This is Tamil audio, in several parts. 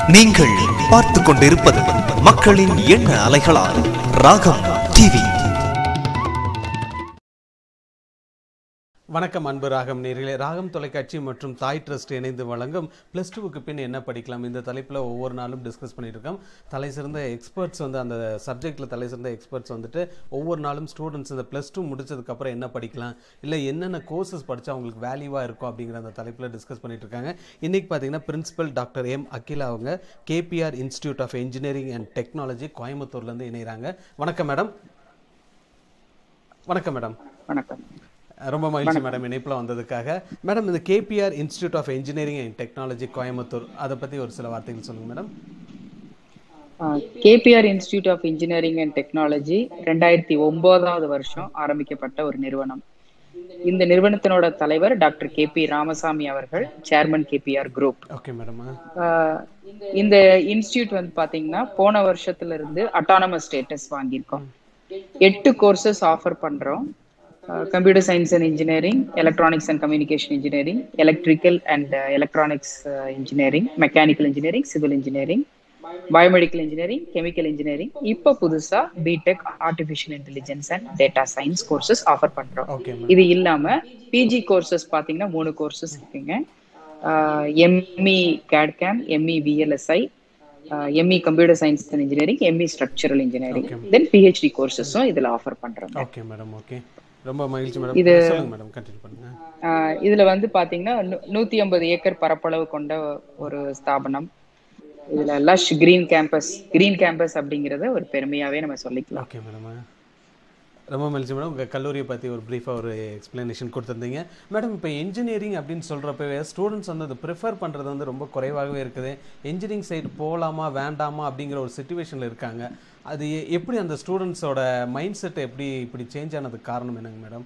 நீங்கள் பார்த்து கொண்டிருப்பது மக்களின் எண்ண அலைகளால் ராகம் டிவி வணக்கம் அன்பு ராகம் நேர்களே ராகம் தொலைக்காட்சி மற்றும் தாய் ட்ரஸ்ட் இணைந்து வழங்கும் ப்ளஸ் டூவுக்கு பின் என்ன படிக்கலாம் இந்த தலைப்பில் ஒவ்வொரு நாளும் டிஸ்கஸ் பண்ணிட்டு இருக்கோம் தலை சிறந்த எக்ஸ்பர்ட்ஸ் வந்து அந்த சப்ஜெக்டில் தலை சிறந்த எக்ஸ்பர்ட்ஸ் வந்துட்டு ஒவ்வொரு நாளும் ஸ்டூடெண்ட்ஸ் இந்த ப்ளஸ் டூ முடிச்சதுக்கப்புறம் என்ன படிக்கலாம் இல்லை என்னென்ன கோர்சஸ் படித்தா அவங்களுக்கு வேல்யூவாக இருக்கும் அப்படிங்கிற அந்த தலைப்பில் டிஸ்கஸ் பண்ணிட்டு இருக்காங்க இன்றைக்கி பார்த்தீங்கன்னா பிரின்சிபல் டாக்டர் எம் அகிலா அவங்க KPR institute of engineering and technology கோயம்புத்தூர்லேருந்து இணைகிறாங்க வணக்கம் மேடம் வணக்கம் மேடம் வணக்கம் ரொம்ப மகிழ்ச்சி மேடம் இணைப்பில் வந்ததுக்காக மேடம் இந்த KPR institute of engineering and technology Coimbatore அதை பற்றி ஒரு சில வார்த்தைகள் சொல்லுங்கள் madam KPR institute of engineering and technology ரெண்டாயிரத்தி ஒன்பதாவது வருஷம் ஆரம்பிக்கப்பட்ட ஒரு நிறுவனம் இந்த நிறுவனத்தினோட தலைவர் டாக்டர் கே பி ராமசாமி அவர்கள் chairman KPR group okay madam இந்த இன்ஸ்டிடியூட் வந்து பாத்தீங்கன்னா போன வருஷத்துல இருந்து அட்டானமஸ் ஸ்டேட்டஸ் வாங்கியிருக்கோம் எட்டு கோர்சஸ் ஆஃபர் பண்றோம் computer science and engineering electronics and communication engineering electrical and electronics engineering mechanical engineering civil engineering biomedical engineering chemical engineering இப்போ புதுசா B Tech artificial intelligence and data science courses offer பண்றோம் ஓகே இது இல்லாம பிஜி கோர்சஸ் பாத்தீங்கன்னா மூணு கோர்சஸ் இருக்குங்க ME CAD CAM ME VLSI ME computer science and engineering ME structural engineering then PhD கோர்சஸும் இதுல ஆஃபர் பண்றோம் ஓகே மேடம் ஓகே ரொம்ப மகிழ்ச்சி மேடம் சொல்லுங்க மேடம் கண்டினியூ பண்ணுங்க ஆஹ் இதுல வந்து பாத்தீங்கன்னா நூ- நூத்தி ஐம்பது ஏக்கர் பரப்பளவு கொண்ட ஒரு ஸ்தாபனம் இதுல lush green campus green campus அப்படிங்கறத ஒரு பெருமையாவே நம்ம சொல்லிக்கலாம் ஓகே மேடம் ரொம்ப மகிழ்ச்சி மேடம் உங்கள் கல்லூரியை பற்றி ஒரு ப்ரீஃபாக ஒரு எக்ஸ்ப்ளனேஷன் கொடுத்துருந்தீங்க மேடம் இப்போ இன்ஜினியரிங் அப்படின்னு சொல்கிறப்பவே ஸ்டூடெண்ட்ஸ் வந்து அதை ப்ரிஃபர் பண்ணுறது வந்து ரொம்ப குறைவாகவே இருக்குது இன்ஜினியரிங் சைடு போகலாமா வேண்டாமா அப்படிங்கிற ஒரு சுச்சுவேஷனில் இருக்காங்க அது எ- எப்படி அந்த ஸ்டூடெண்ட்ஸோட மைண்ட் செட் எப்படி இப்படி சேஞ்ச் ஆனதுக்கு காரணம் என்னங்க மேடம்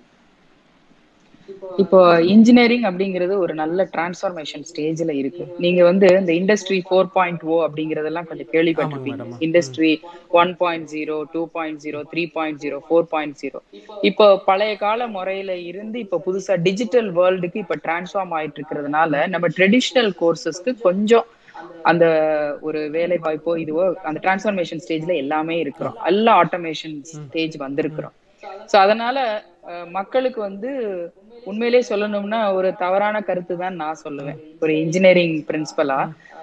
இப்போ இன்ஜினியரிங் அப்படிங்கிறது ஒரு நல்ல டிரான்ஸ்ஃபார்மேஷன் ஸ்டேஜ்ல இருக்கு நீங்க வந்து இந்த இண்டஸ்ட்ரி ஃபோர் பாயிண்ட் ஓ அப்படிங்கறதெல்லாம் கொஞ்சம் கேள்விப்பட்டிருப்பீங்க ஆமாங்க industry one point zero two point zero three point zero four point zero இப்போ பழைய கால முறையில இருந்து இப்போ புதுசா டிஜிட்டல் வேர்ல்டுக்கு இப்போ டிரான்ஸ்ஃபார்ம் ஆயிட்டு இருக்கிறதுனால நம்ம ட்ரெடிஷ்னல் கோர்சஸ்க்கு கொஞ்சம் அந்த ஒரு வேலை வாய்ப்போ இதுவோ அந்த டிரான்ஸ்ஃபார்மேஷன் ஸ்டேஜ்ல எல்லாமே இருக்கிறோம் எல்லா ஆட்டோமேஷன் ஸ்டேஜ் வந்திருக்கிறோம் சோ அதனால அஹ், மக்களுக்கு வந்து உண்மையிலே சொல்லணும்னா ஒரு தவறான கருத்து தான் நான் சொல்லுவேன் ஒரு இன்ஜினியரிங் பிரின்சிபலா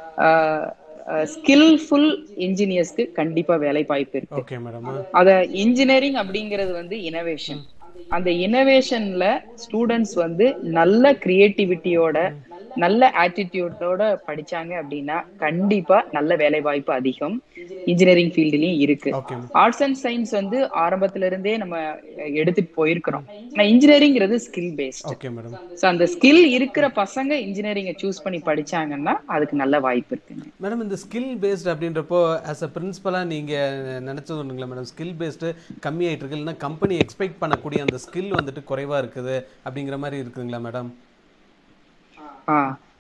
ஸ்கில்ஃபுல் இன்ஜினியர்ஸ்க்கு கண்டிப்பா வேலை வாய்ப்பு இருக்கு ஓகே மேடம் அத இன்ஜினியரிங் அப்படிங்கிறது வந்து இனோவேஷன் அந்த இனோவேஷன்ல ஸ்டூடெண்ட்ஸ் வந்து நல்ல கிரியேட்டிவிட்டியோட நல்ல ஆட்டிடியூடோட படிச்சாங்க அப்படின்னா கண்டிப்பா நல்ல வேலை வாய்ப்பு அதிகம் இன்ஜினியரிங் ஃபீல்டுலயும் இருக்கு ஓகே ஆர்ட்ஸ் அண்ட் சயின்ஸ் வந்து ஆரம்பத்துல இருந்தே நம்ம எடுத்துட்டு போயிருக்கிறோம் ஆனா இன்ஜினியரிங்கிறது skill based okay madam so அந்த ஸ்கில் இருக்கிற பசங்க இன்ஜினியரிங்கை சூஸ் பண்ணி படிச்சாங்கன்னா அதுக்கு நல்ல வாய்ப்பு இருக்குங்க மேடம் இந்த ஸ்கில் பேஸ்டு அப்படின்றப்போ ஆஸ் அ பிரின்சிபலாக நீங்கள் நினச்சது ஒன்றுங்களா மேடம் ஸ்கில் பேஸ்டு கம்மியாயிட்டு இருக்கு இல்லைன்னா கம்பெனி எக்ஸ்பெக்ட் பண்ணக்கூடிய அந்த ஸ்கில் வந்துட்டு குறைவாக இருக்குது அப்படிங்கிற மாதிரி இருக்குதுங்களா மேடம் ஆ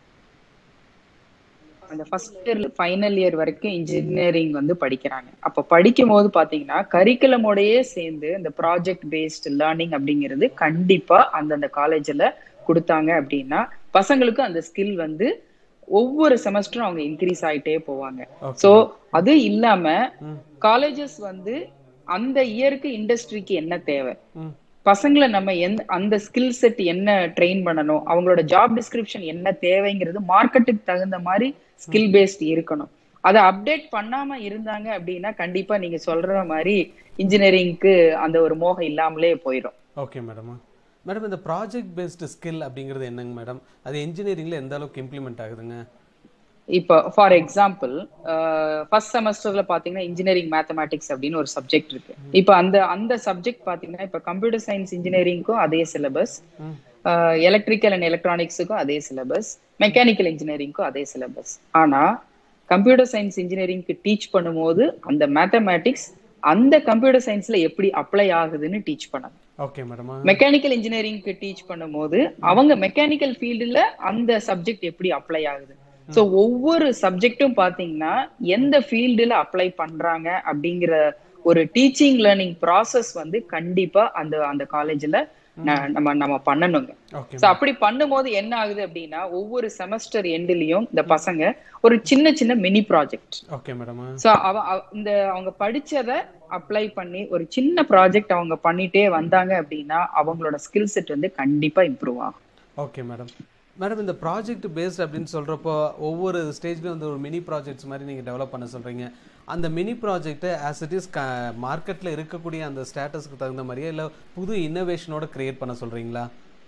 அந்த ஃபர்ஸ்ட் இயர் ஃபைனல் இயர் வரைக்கும் இன்ஜினியரிங் வந்து படிக்கிறாங்க அப்ப படிக்கும் போது பாத்தீங்கன்னா கரிக்குலமோடயே சேர்ந்து இந்த ப்ராஜெக்ட் பேஸ்ட் லேர்னிங் அப்படிங்கிறது கண்டிப்பா அந்தந்த காலேஜ்ல கொடுத்தாங்க அப்படின்னா பசங்களுக்கு அந்த ஸ்கில் வந்து ஒவ்வொரு செமஸ்டரும் அவங்க இன்க்ரீஸ் ஆயிட்டே போவாங்க Okay. சோ அது இல்லாம காலேஜஸ் வந்து அந்த இயருக்கு இண்டஸ்ட்ரிக்கு என்ன தேவை ம் பசங்களை நம்ம எந்த அந்த ஸ்கில் செட் என்ன ட்ரெயின் பண்ணணும் அவங்களோட ஜாப் டிஸ்கிரிப்ஷன் என்ன தேவைங்கிறது மார்க்கெட்டுக்கு தகுந்த மாதிரி ஸ்கில் பேஸ்ட் இருக்கணும் அதை அப்டேட் பண்ணாம இருந்தாங்க அப்படின்னா கண்டிப்பா நீங்க சொல்ற மாதிரி இன்ஜினியரிங்க்கு அந்த ஒரு மோகம் இல்லாமலே போயிடும் ஓகே மேடம் மேடம் இந்த ப்ராஜெக்ட் பேஸ்டு ஸ்கில் அப்படிங்கிறது என்னங்க மேடம் அது இன்ஜினியரிங்கில் எந்த அளவுக்கு இம்ப்ளிமெண்ட் ஆகுதுங்க இப்போ ஃபார் எக்ஸாம்பிள் ஃபர்ஸ்ட் செமஸ்டர்ல பாத்தீங்கன்னா இன்ஜினியரிங் மேத்தமேட்டிக்ஸ் அப்படின்னு ஒரு சப்ஜெக்ட் இருக்கு இப்போ அந்த அந்த சப்ஜெக்ட் பாத்தீங்கன்னா இப்போ கம்ப்யூட்டர் சயின்ஸ் இன்ஜினியரிங்க்கும் அதே சிலபஸ் ம் எலக்ட்ரிக்கல் அண்ட் எலக்ட்ரானிக்ஸுக்கும் அதே சிலபஸ் மெக்கானிக்கல் இன்ஜினியரிங்க்கும் அதே சிலபஸ் ஆனா கம்ப்யூட்டர் சயின்ஸ் இன்ஜினியரிங்க்கு டீச் பண்ணும்போது அந்த மேத்தமேட்டிக்ஸ் அந்த கம்ப்யூட்டர் சயின்ஸ்ல எப்படி அப்ளை ஆகுதுன்னு டீச் பண்ணணும் ஓகே மேடமா மெக்கானிக்கல் இன்ஜினியரிங்க்கு டீச் பண்ணும்போது அவங்க மெக்கானிக்கல் ஃபீல்டுல அந்த சப்ஜெக்ட் எப்படி அப்ளை ஆகுது சோ ஒவ்வொரு சப்ஜெக்ட்டும் பாத்தீங்கன்னா எந்த ஃபீல்டுல அப்ளை பண்றாங்க அப்படிங்கிற ஒரு டீச்சிங் லேர்னிங் ப்ராசஸ் வந்து கண்டிப்பா அந்த அந்த காலேஜ்ல ந- நம்ம நம்ம பண்ணணுங்க ஓகே சோ அப்படி பண்ணும்போது என்ன ஆகுது அப்படின்னா ஒவ்வொரு செமஸ்டர் எண்ட்லயும் இந்த பசங்க ஒரு சின்ன சின்ன mini project okay madam so அவ அவ- இந்த அவங்க படிச்சத அப்ளை பண்ணி ஒரு சின்ன ப்ராஜெக்ட் அவங்க பண்ணிட்டே வந்தாங்க அப்படின்னா அவங்களோட ஸ்கில் செட் வந்து கண்டிப்பா இம்ப்ரூவ் ஆகும் ஓகே மேடம் மேடம் இந்த ப்ராஜெக்ட் பேஸ்ட் அப்படின்னு சொல்கிறப்போ ஒவ்வொரு ஸ்டேஜ்லையும் வந்து ஒரு மினி ப்ராஜெக்ட்ஸ் மாதிரி நீங்கள் டெவலப் பண்ண சொல்கிறீங்க அந்த மினி ப்ராஜெக்ட்டை ஆஸ் இட் இஸ் க மார்க்கெட்டில் இருக்கக்கூடிய அந்த ஸ்டேட்டஸ்க்கு தகுந்த மாதிரியே இல்லை புது இன்னோவேஷனோட கிரியேட் பண்ண சொல்கிறீங்களா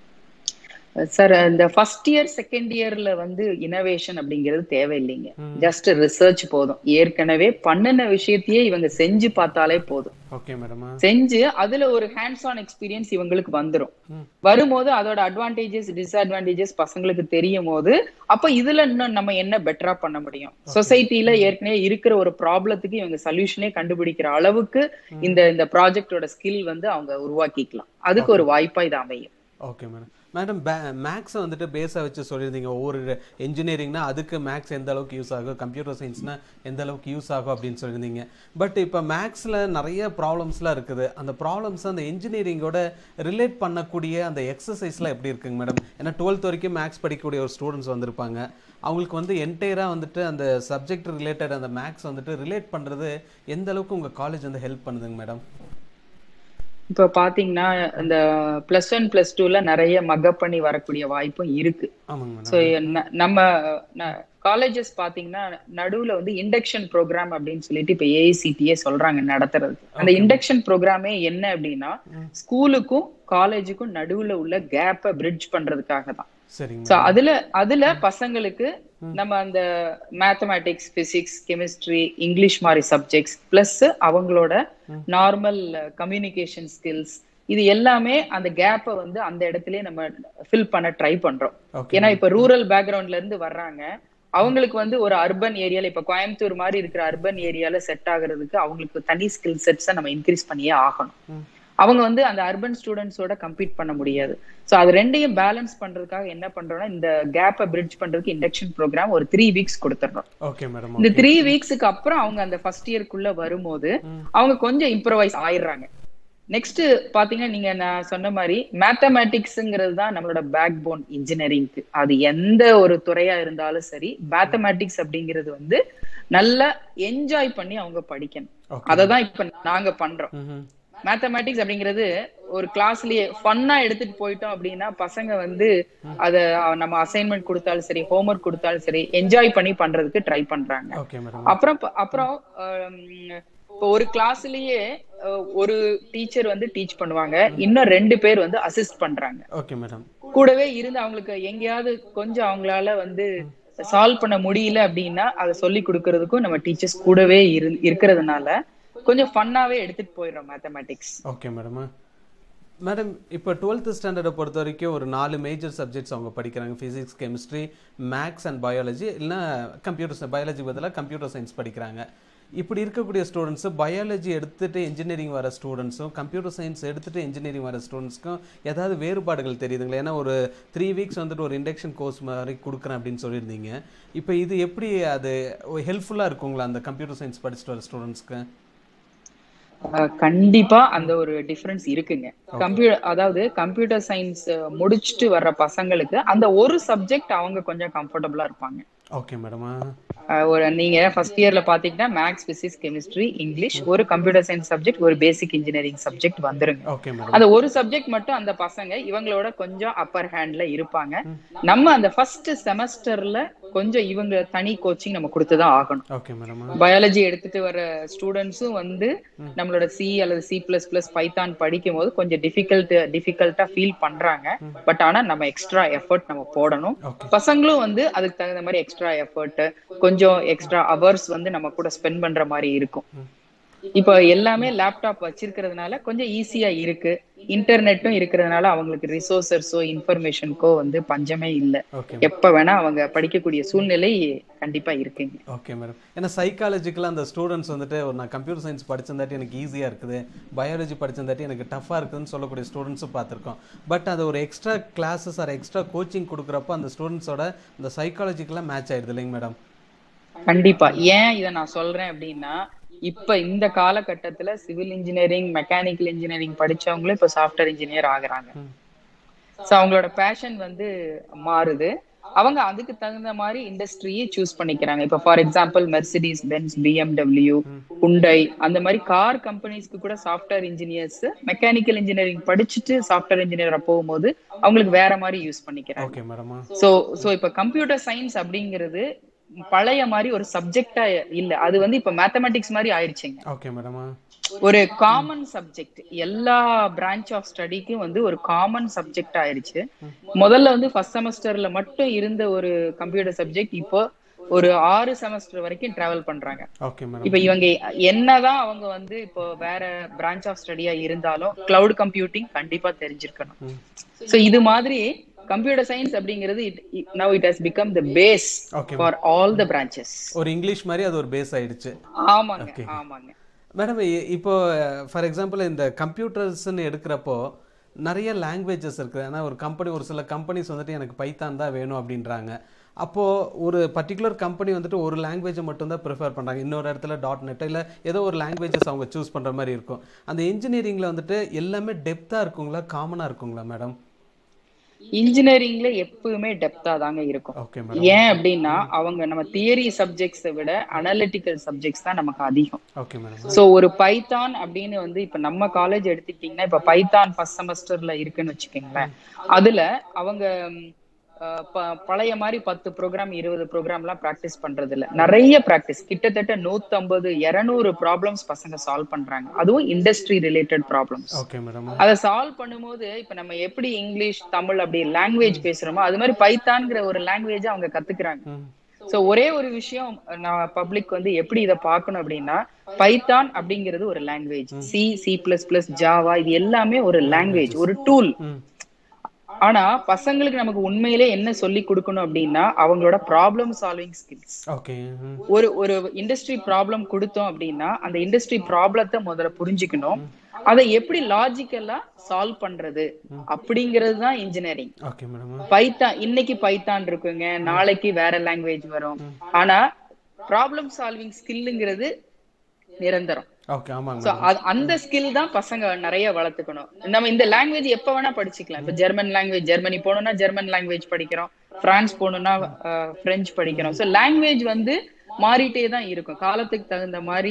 சார் இந்த ஃபர்ஸ்ட் இயர் செகண்ட் இயர்ல வந்து இனோவேஷன் அப்படிங்கிறது தேவையில்லைங்க ஜஸ்ட் ரிசர்ச் போதும் ஏற்கனவே பண்ணின விஷயத்தையே இவங்க செஞ்சு பார்த்தாலே போதும் ஓகே மேடமா செஞ்சு அதுல ஒரு ஹேண்ட்ஸ் ஆன் எக்ஸ்பீரியன்ஸ் இவங்களுக்கு வந்துரும் வரும்போது அதோட அட்வான்டேஜஸ் டிஸ்அட்வான்டேஜஸ் பசங்களுக்கு தெரியும் போது அப்ப இதுல இன்னும் நம்ம என்ன பெட்டரா பண்ண முடியும் சொசைட்டில ஏற்கனவே இருக்கிற ஒரு ப்ராப்ளத்துக்கு இவங்க சொல்யூஷனே கண்டுபிடிக்கிற அளவுக்கு இந்த இந்த ப்ராஜெக்டோட ஸ்கில் வந்து அவங்க உருவாக்கிக்கலாம் அதுக்கு ஒரு வாய்ப்பா இது அமையும் ஓகே மேடம் மேடம் மேக்ஸை வந்துட்டு பேஸாக வச்சு சொல்லியிருந்தீங்க ஒவ்வொரு இன்ஜினியரிங்னா அதுக்கு மேக்ஸ் எந்த அளவுக்கு யூஸ் ஆகும் கம்ப்யூட்டர் சயின்ஸ்னா எந்த அளவுக்கு யூஸ் ஆகும் அப்படின்னு சொல்லியிருந்தீங்க பட் இப்போ மேக்ஸில் நிறைய ப்ராப்ளம்ஸ்லாம் இருக்குது அந்த ப்ராப்ளம்ஸ் அந்த இன்ஜினியரிங்கோட ரிலேட் பண்ணக்கூடிய அந்த எக்ஸசைஸ்லாம் எப்படி இருக்குங்க மேடம் ஏன்னா டுவெல்த் வரைக்கும் மேக்ஸ் படிக்கக்கூடிய ஒரு ஸ்டூடெண்ட்ஸ் வந்திருப்பாங்க அவங்களுக்கு வந்து என்டையராக வந்துட்டு அந்த சப்ஜெக்ட் ரிலேட்டட் அந்த மேக்ஸ் வந்துட்டு ரிலேட் பண்ணுறது எந்த அளவுக்கு உங்கள் காலேஜ் வந்து ஹெல்ப் பண்ணுதுங்க மேடம் இப்ப பாத்தீங்கன்னா இந்த பிளஸ் ஒன் பிளஸ் டூல நிறைய மக்கப் பண்ணி வரக்கூடிய வாய்ப்பும் இருக்கு ஆமாங்க மேடம் ஸோ நம்ம காலேஜஸ் பாத்தீங்கன்னா நடுவுல வந்து இண்டக்ஷன் ப்ரோக்ராம் அப்படின்னு சொல்லிட்டு இப்ப ஏஐசிடியே சொல்றாங்க நடத்துறதுக்கு அந்த இண்டக்ஷன் ப்ரோக்ராமே என்ன அப்படின்னா ஸ்கூலுக்கும் காலேஜுக்கும் நடுவுல உள்ள கேப்பை பிரிட்ஜ் பண்றதுக்காக தான் சரிங்க சோ அதுல அதுல பசங்களுக்கு நம்ம அந்த மேத்தமேட்டிக்ஸ் பிசிக்ஸ் கெமிஸ்ட்ரி இங்கிலீஷ் மாதிரி சப்ஜெக்ட்ஸ் பிளஸ் அவங்களோட நார்மல் கம்யூனிகேஷன் ஸ்கில்ஸ் இது எல்லாமே அந்த கேப்பை வந்து அந்த இடத்துலயே நம்ம ஃபில் பண்ண ட்ரை பண்றோம் ஓகே ஏன்னா இப்ப ரூரல் பேக்ரவுண்ட்ல இருந்து வர்றாங்க அவங்களுக்கு வந்து ஒரு அர்பன் ஏரியால இப்ப கோயம்புத்தூர் மாதிரி இருக்கிற அர்பன் ஏரியால செட் ஆகுறதுக்கு அவங்களுக்கு தனி ஸ்கில் செட்ஸை நம்ம இன்க்ரீஸ் பண்ணியே ஆகணும் அவங்க வந்து அந்த அர்பன் ஸ்டூடெண்ட்ஸோட கம்பீட் பண்ண முடியாது சோ அது ரெண்டையும் பேலன்ஸ் பண்றதுக்காக என்ன பண்றோம்னா இந்த கேப்பை பிரிட்ஜ் பண்றதுக்கு இண்டக்ஷன் ப்ரோக்ராம் ஒரு த்ரீ வீக்ஸ் கொடுத்துறோம் ஓகே மேடம் இந்த த்ரீ வீக்ஸுக்கு அப்புறம் அவங்க அந்த ஃபர்ஸ்ட் இயர்க்குள்ள வரும்போது அவங்க கொஞ்சம் இம்ப்ரவைஸ் ஆயிடுறாங்க நெக்ஸ்ட் பாத்தீங்கன்னா நீங்க நான் சொன்ன மாதிரி மேத்தமேட்டிக்ஸ்ங்கிறது தான் நம்மளோட பேக் போன் இன்ஜினியரிங்க்கு அது எந்த ஒரு துறையா இருந்தாலும் சரி மேத்தமேட்டிக்ஸ் அப்படிங்கிறது வந்து நல்லா என்ஜாய் பண்ணி அவங்க படிக்கணும் Okay. அததான் இப்ப நாங்க பண்றோம் ம் மேத்தமேட்டிக்ஸ் அப்படிங்கிறது ஒரு கிளாஸ்லயே ஃபன்னா எடுத்துட்டு போயிட்டோம் அப்படின்னா பசங்க வந்து அத நம்ம அசைன்மெண்ட் கொடுத்தாலும் சரி ஹோம்ஒர்க் கொடுத்தாலும் சரி என்ஜாய் பண்ணி பண்றதுக்கு ட்ரை பண்றாங்க ஓகே மேடம் அப்புறம் ப- அப்புறம் ஆம், இப்போ ஒரு கிளாஸ்லயே அஹ், ஒரு டீச்சர் வந்து டீச் பண்ணுவாங்க இன்னும் ரெண்டு பேர் வந்து அசிஸ்ட் பண்றாங்க ஓகே மேடம் கூடவே இருந்து அவங்களுக்கு எங்கேயாவது கொஞ்சம் அவங்களால வந்து சால்வ் பண்ண முடியல அப்படின்னா அதை சொல்லி கொடுக்கறதுக்கும் நம்ம டீச்சர்ஸ் கூடவே இரு இருக்கிறதுனால கொஞ்சம் ஃபன்னாவே எடுத்துட்டு போயிடுறோம் மேத்தமேட்டிக்ஸ் ஓகே மேடம் மேடம் இப்போ டுவெல்த் ஸ்டாண்டர்டை பொறுத்த வரைக்கும் ஒரு நாலு மேஜர் சப்ஜெக்ட்ஸ் அவங்க படிக்கிறாங்க physics chemistry maths and biology இல்லைன்னா கம்ப்யூட்டர் பயாலஜி பதிலாக கம்ப்யூட்டர் சயின்ஸ் படிக்கிறாங்க இப்படி இருக்கக்கூடிய ஸ்டூடெண்ட்ஸு பயாலஜி எடுத்துட்டு இன்ஜினியரிங் வர ஸ்டூடெண்ட்ஸும் கம்ப்யூட்டர் சயின்ஸ் எடுத்துட்டு இன்ஜினியரிங் வர ஸ்டூடெண்ட்ஸ்க்கும் ஏதாவது வேறுபாடுகள் தெரியுதுங்களா ஏன்னா ஒரு த்ரீ வீக்ஸ் வந்துட்டு ஒரு இண்டக்ஷன் கோர்ஸ் மாதிரி கொடுக்குறேன் அப்படின்னு சொல்லியிருந்தீங்க இப்போ இது எப்படி அது ஹெல்ப்ஃபுல்லாக இருக்குங்களா அந்த கம்ப்யூட்டர் சயின்ஸ் படிச்சுட்டு வர ஸ்டூடெண்ட்ஸ்க்கு அஹ் கண்டிப்பா அந்த ஒரு டிஃபரன்ஸ் இருக்குங்க கம்ப்யூட்டர் அதாவது கம்ப்யூட்டர் சயின்ஸ் முடிச்சுட்டு வர்ற பசங்களுக்கு அந்த ஒரு சப்ஜெக்ட் அவங்க கொஞ்சம் கம்ஃபர்டபுளா இருப்பாங்க ஓகே மேடமா அஹ் ஒரு நீங்க ஃபர்ஸ்ட் இயர்ல பாத்தீங்கன்னா மேக்ஸ் பிசிக்ஸ் கெமிஸ்ட்ரி இங்கிலீஷ் ஒரு கம்ப்யூட்டர் சயின்ஸ் சப்ஜெக்ட் ஒரு பேசிக் இன்ஜினியரிங் சப்ஜெக்ட் வந்துருங்க ஓகே மேடம் அந்த ஒரு சப்ஜெக்ட் மட்டும் அந்த பசங்க இவங்களோட கொஞ்சம் அப்பர் ஹேண்ட்ல இருப்பாங்க நம்ம அந்த ஃபர்ஸ்ட் செமஸ்டர்ல கொஞ்சம் இவங்க தனி கோச்சிங் நம்ம கொடுத்துதான் ஆகணும் ஓகே மேடமா பயாலஜி எடுத்துட்டு வர ஸ்டூடெண்ட்ஸும் வந்து நம்மளோட சி அல்லது சி பிளஸ் பிளஸ் பைத்தான் படிக்கும் போது கொஞ்சம் டிஃபிகல்ட் டிஃபிகல்ட்டா ஃபீல் பண்றாங்க பட் ஆனா நம்ம எக்ஸ்ட்ரா எஃபர்ட் நம்ம போடணும் Okay. பசங்களும் வந்து அதுக்கு தகுந்த மாதிரி எக்ஸ்ட்ரா எஃபர்ட் கொஞ்சம் எக்ஸ்ட்ரா அவர்ஸ் வந்து நம்ம கூட ஸ்பெண்ட் பண்ற மாதிரி இருக்கும் இப்போ எல்லாமே லேப்டாப் வச்சிருக்கிறதுனால கொஞ்சம் ஈஸியா இருக்கு இன்டர்நெட்டும் இருக்கிறதுனால அவங்களுக்கு ரிசோர்சஸோ இன்ஃபர்மேஷனுக்கோ வந்து பஞ்சமே இல்லை ஓகே எப்ப வேணா அவங்க படிக்கக்கூடிய சூழ்நிலை கண்டிப்பா இருக்குங்க ஓகே மேடம் ஏன்னா சைக்காலஜிக்கலாக அந்த ஸ்டூடெண்ட்ஸ் வந்துட்டு ஒரு நான் கம்ப்யூட்டர் சயின்ஸ் படிச்சிருந்தாட்டி எனக்கு ஈஸியாக இருக்குது பயாலஜி படிச்சிருந்தாட்டி எனக்கு டஃப்பாக இருக்குதுன்னு சொல்லக்கூடிய ஸ்டூடெண்ட்ஸும் பார்த்துருக்கோம் பட் அது ஒரு extra classes or extra coaching கொடுக்குறப்போ அந்த ஸ்டூடெண்ட்ஸோட அந்த சைக்காலஜிக்கலாக மேட்ச் ஆயிடுது இல்லைங்க மேடம் கண்டிப்பா ஏன் இதை நான் சொல்றேன் அப்படின்னா இப்ப இந்த காலகட்டத்துல சிவில் இன்ஜினியரிங் மெக்கானிக்கல் இன்ஜினியரிங் படிச்சவங்களும் இப்ப சாஃப்ட்வேர் இன்ஜினியர் ஆகுறாங்க சோ அவங்களோட பேஷன் வந்து மாறுது அவங்க அதுக்கு தகுந்த மாதிரி இண்டஸ்ட்ரியை சூஸ் பண்ணிக்கிறாங்க இப்ப for example Mercedes Benz BMW உண்டை அந்த மாதிரி கார் கம்பெனிஸ்க்கு கூட சாஃப்ட்வேர் இன்ஜினியர்ஸ் மெக்கானிக்கல் இன்ஜினியரிங் படிச்சுட்டு சாஃப்ட்வேர் இன்ஜினியரா போகும்போது அவங்களுக்கு வேற மாதிரி யூஸ் பண்ணிக்கிறாங்க ஓகே மேடமா சோ சோ இப்ப கம்ப்யூட்டர் சயின்ஸ் அப்படிங்கிறது பழைய மாதிரி ஒரு சப்ஜெக்டா இல்ல அது வந்து இப்ப மேத்தமெட்டிக்ஸ் மாதிரி ஆயிடுச்சுங்க ஓகே மேடமா ஒரு காமன் சப்ஜெக்ட் எல்லா பிரான்ச் ஆஃப் ஸ்டடிக்கும் வந்து ஒரு காமன் சப்ஜெக்ட் ஆயிருச்சு முதல்ல வந்து ஃபர்ஸ்ட் செமஸ்டர்ல மட்டும் இருந்த ஒரு கம்ப்யூட்டர் சப்ஜெக்ட் இப்போ ஒரு ஆறு செமஸ்டர் வரைக்கும் டிராவல் பண்றாங்க ஓகே மேடம் இப்ப இவங்க என்னதான் அவங்க வந்து இப்போ வேற பிரான்ச் ஆஃப் ஸ்டடியா இருந்தாலும் கிளவுட் கம்ப்யூட்டிங் கண்டிப்பா தெரிஞ்சிருக்கணும் சோ இது மாதிரி கம்ப்யூட்டர் சயின்ஸ் அப்படிங்கிறது now it has become the base Okay. For all the branches ஒரு இங்கிலீஷ் மாதிரி அது ஒரு பேஸ் ஆயிடுச்சு ஆமாங்க ஆமாங்க மேடம் இப்போ ஃபார் எக்ஸாம்பிள் இந்த கம்ப்யூட்டர்ஸ்னு எடுக்கிறப்போ நிறைய லாங்குவேஜஸ் இருக்குது ஏன்னா ஒரு கம்பெனி ஒரு சில கம்பெனிஸ் வந்துட்டு எனக்கு பைத்தான் தான் வேணும் அப்படின்றாங்க அப்போது ஒரு பர்டிகுலர் கம்பெனி வந்துட்டு ஒரு லாங்குவேஜை மட்டும்தான் ப்ரிஃபர் பண்ணுறாங்க இன்னொரு இடத்துல டாட் நெட் இல்லை ஏதோ ஒரு லாங்குவேஜஸ் அவங்க சூஸ் பண்ணுற மாதிரி இருக்கும் அந்த இன்ஜினியரிங்கில் வந்துட்டு எல்லாமே டெப்த்தாக இருக்குங்களா காமனாக இருக்குங்களா மேடம் இன்ஜினியரிங்ல எப்பவுமே டெப்தா தாங்க இருக்கும் ஓகே மேடம் ஏன் அப்படின்னா அவங்க நம்ம தியரி சப்ஜெக்ட்ஸை விட அனலிட்டிக்கல் சப்ஜெக்ட்ஸ் தான் நமக்கு அதிகம் ஓகே மேடம் சோ ஒரு பைத்தான் அப்படின்னு வந்து இப்ப நம்ம காலேஜ் எடுத்துக்கிட்டீங்கன்னா இப்ப பைத்தான் ஃபர்ஸ்ட் செமஸ்டர்ல இருக்குன்னு வச்சுக்கோங்களேன் அதுல அவங்க ம், அஹ், ப- பழைய மாதிரி பத்து ப்ரோக்ராம் இருபது ப்ரோக்ராம் எல்லாம் ப்ராக்டிஸ் பண்றது இல்ல நிறைய ப்ராக்டிஸ் கிட்டத்தட்ட நூத்தம்பது இருநூறு ப்ராப்ளம்ஸ் பசங்க சால்வ் பண்றாங்க அதுவும் industry related problems okay madam அதை சால்வ் பண்ணும்போது இப்ப நம்ம எப்படி இங்கிலீஷ் தமிழ் அப்படி லாங்குவேஜ் பேசுறோமோ அது மாதிரி பைத்தான்ங்கிற ஒரு லாங்குவேஜ் அவங்க கத்துக்கிறாங்க ம் சோ ஒரே ஒரு விஷயம் நான் பப்ளிக் வந்து எப்படி இதை பார்க்கணும் அப்படின்னா பைத்தான் அப்படிங்கிறது ஒரு language C C plus plus Java இது எல்லாமே ஒரு லாங்குவேஜ் ஒரு டூல் ம் ஆனா பசங்களுக்கு நமக்கு உண்மையிலே என்ன சொல்லி கொடுக்கணும் அப்படின்னா அவங்களோட ப்ராப்ளம் சால்விங் ஸ்கில்ஸ் ஓகே ம் ஒரு ஒரு இண்டஸ்ட்ரி ப்ராப்ளம் கொடுத்தோம் அப்படின்னா அந்த இண்டஸ்ட்ரி ப்ராப்ளத்தை முதல்ல புரிஞ்சுக்கணும் அதை எப்படி லாஜிக்கலா சால்வ் பண்றது அப்படிங்கிறது தான் இன்ஜினியரிங் ஓகே மேடம் பைத்தான் இன்னைக்கு பைத்தான் இருக்குங்க நாளைக்கு வேற லாங்குவேஜ் வரும் ஆனா ப்ராப்ளம் சால்விங் ஸ்கில்லுங்கிறது நிரந்தரம் ஓகே ஆமாங்க சோ அந்த ஸ்கில் தான் பசங்க நிறைய வளர்த்துக்கணும் நம்ம இந்த லாங்குவேஜ் எப்ப வேணா படிச்சுக்கலாம் இப்ப ஜெர்மன் லாங்குவேஜ் ஜெர்மனி போகணும்னா ஜெர்மன் லாங்குவேஜ் படிக்கிறோம் பிரான்ஸ் போகணும்னா அஹ், பிரெஞ்சு படிக்கிறோம் சோ லாங்குவேஜ் வந்து மாறிட்டே தான் இருக்கும் காலத்துக்கு தகுந்த மாதிரி